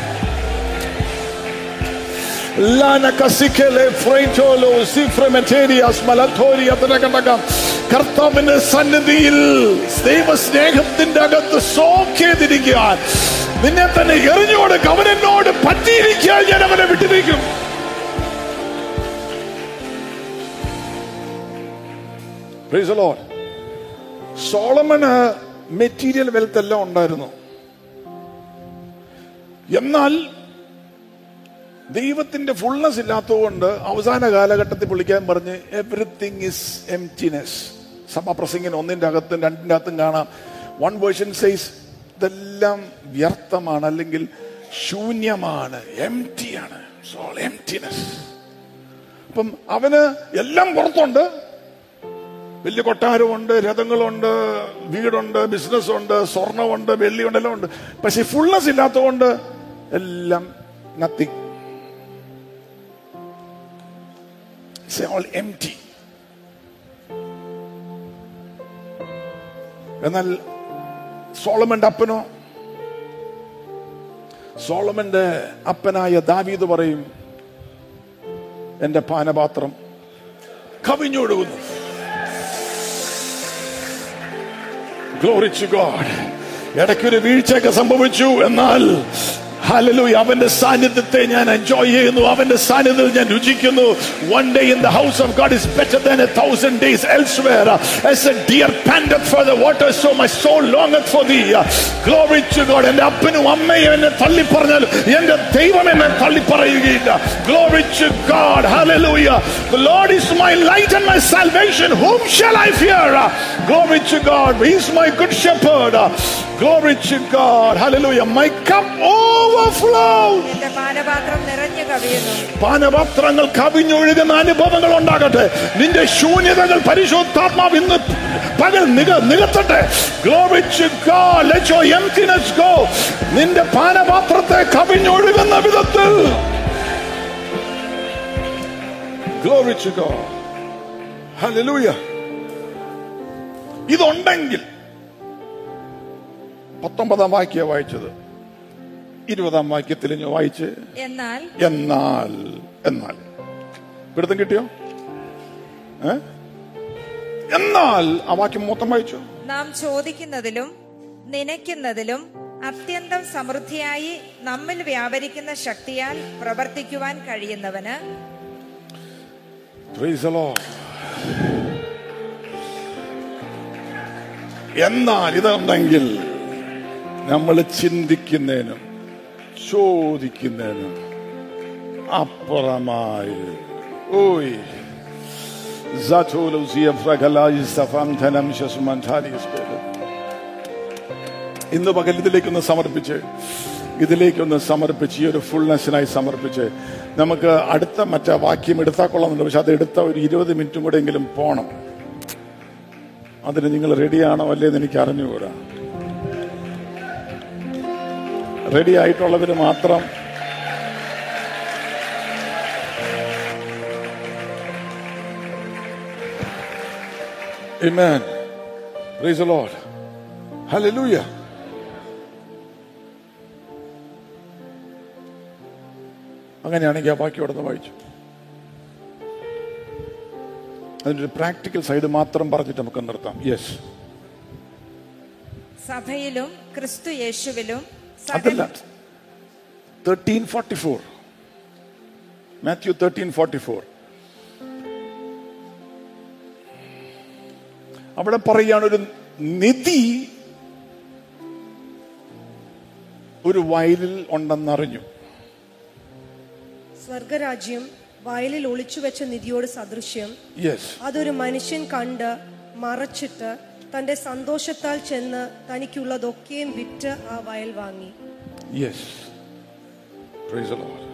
Lana kasikele freitolo sifremeterias malatoria തിരക്കണ്ടകം കർത്താവിന്റെ സന്നിധിയിൽ ദൈവ സ്നേഹത്തിന്റെ അകത്ത് സോക്ക് ചെയ്തിരിക്കാൻ നിന്നെ തന്നെ എറിഞ്ഞു കൊടുക്കുക അവൻ എന്നോട് പറ്റിയിരിക്കാൻ ഞാൻ അവനെ വിട്ടിരിക്കും Praise the Lord. സോളമന് മെറ്റീരിയൽ വെൽത്ത് എല്ലാം ഉണ്ടായിരുന്നു എന്നാൽ ദൈവത്തിന്റെ ഫുൾനെസ് ഇല്ലാത്തതുകൊണ്ട് അവസാന കാലഘട്ടത്തിൽ പുള്ളിക്കാൻ പറഞ്ഞ് എവറിത്തിങ് ഇസ് എംറ്റിനെസ് സഭാപ്രസംഗിന് ഒന്നിന്റെ അകത്തും രണ്ടിന്റെ അകത്തും കാണാം വൺ വേർഷൻ സൈസ് ഇതെല്ലാം വ്യർത്ഥമാണ് അല്ലെങ്കിൽ ശൂന്യമാണ് എംറ്റിയാണ് സോൾ എംറ്റിനെസ് അപ്പം അവന് എല്ലാം പുറത്തുണ്ട് വലിയ കൊട്ടാരമുണ്ട് രഥങ്ങളുണ്ട് വീടുണ്ട് ബിസിനസ് ഉണ്ട് സ്വർണമുണ്ട് വെള്ളിയുണ്ട് എല്ലാം ഉണ്ട് പക്ഷെ ഫുൾനെസ് ഇല്ലാത്തതുകൊണ്ട് എല്ലാം നത്തിങ് ഓൾ എം ടി എന്നാൽ സോളമന്റെ അപ്പനോ സോളമന്റെ അപ്പനായ ദാവീദ് പറയും എന്റെ പാനപാത്രം കവിഞ്ഞൊഴുകുന്നു ഗ്ലോറി ടു ഗോഡ് ഇടയ്ക്കൊരു വീഴ്ചയൊക്കെ സംഭവിച്ചു എന്നാൽ ഹല്ലേലൂയ അവന്റെ സാന്നിധ്യത്തെ ഞാൻ എൻജോയ് ചെയ്യുന്നു അവന്റെ സാന്നിധ്യത്തിൽ ഞാൻ രുചിക്കുന്നു one day in the house of God is better than a thousand days elsewhere as a deer panteth for the water so my soul longeth for the glory to God എന്റെ അപ്പനും അമ്മയും എന്നെ തള്ളി പറഞ്ഞാലും എന്റെ ദൈവം എന്നെ തള്ളി പറയുകയില്ല glory to God hallelujah The Lord is my light and my salvation. Whom shall I fear? Glory to God. He is my good shepherd. Glory to God. Hallelujah. My cup overflows. എന്റെ പാനപാത്രം നിറഞ്ഞു കവിയുന്നു പാനപാത്രങ്ങൾ കവിഞ്ഞൊഴുകുന്ന അനുഭവങ്ങൾ ഉണ്ടാകട്ടെ നിന്റെ ശൂന്യതകൾ പരിശുദ്ധാത്മാവ് ഇന്ന് പകൽ നിക നികത്തട്ടെ Glory to God. Let your emptiness go. നിന്റെ പാനപാത്രത്തെ കവിഞ്ഞൊഴുകുന്ന വിധത്തിൽ Glory to God. Hallelujah. ഇതുണ്ടെങ്കിൽ പത്തൊമ്പതാം വാക്യ വായിച്ചത് ഇരുപതാം വാക്യത്തിൽ ഞാൻ വായിച്ച് എന്നാൽ എന്നാൽ എന്നാൽ പിടുത്തം കിട്ടിയോ ഏ? എന്നാൽ ആ വാക്യം മൊത്തം വായിച്ചു നാം ചോദിക്കുന്നതിലും നനയ്ക്കുന്നതിലും അത്യന്തം സമൃദ്ധിയായി നമ്മിൽ വ്യാപരിക്കുന്ന ശക്തിയാൽ പ്രവർത്തിക്കുവാൻ കഴിയുന്നവന് Praise the Lord. എന്നാൽ ഇതുണ്ടെങ്കിൽ നമ്മൾ ചിന്തിക്കുന്നതിനും ചോദിക്കുന്നതിനും അപ്പുറമായി ഓയ് Zatolosia fragalaji safantanam shasumantaris ഇന്ന് പകൽ ഇതിലേക്കൊന്ന് സമർപ്പിച്ച് ഇതിലേക്കൊന്ന് സമർപ്പിച്ച് ഈ ഒരു ഫുൾനെസ്സിനായി സമർപ്പിച്ച് നമുക്ക് അടുത്ത മറ്റേ വാക്യം എടുത്താൽ കൊള്ളാമെന്നുണ്ട് പക്ഷെ അത് എടുത്ത ഒരു ഇരുപത് മിനിറ്റും കൂടെ എങ്കിലും പോണം അതിന് നിങ്ങൾ റെഡിയാണോ അല്ലേന്ന് എനിക്ക് അറിഞ്ഞുകൂടാ റെഡി ആയിട്ടുള്ളവർ മാത്രം Amen. Praise the Lord. Hallelujah. അങ്ങനെയാണെങ്കിൽ ആ ബാക്കി അവിടെ നിന്ന് വായിച്ചു അതിൻ്റെ ഒരു പ്രാക്ടിക്കൽ സൈഡ് മാത്രം പറഞ്ഞിട്ട് നമുക്ക് നിർത്താം യെസ് സഭയിലും ക്രിസ്തു യേശുവിലും അതല്ല സകല thirteen forty four Matthew thirteen forty four അവിടെ പറയാണ് ഒരു നിധി ഒരു വയലിൽ ഉണ്ടെന്നറിഞ്ഞു സ്വർഗരാജ്യം വയലിൽ ഒളിച്ചുവെച്ച നിധിയോട് സദൃശ്യം യെസ് അതൊരു മനുഷ്യൻ കണ്ട് മറച്ചിട്ട് തന്റെ സന്തോഷത്താൽ ചെന്ന് തനിക്കുള്ളതൊക്കെയും വിറ്റ് ആ വയൽ വാങ്ങി യെസ് പ്രൈസ് the Lord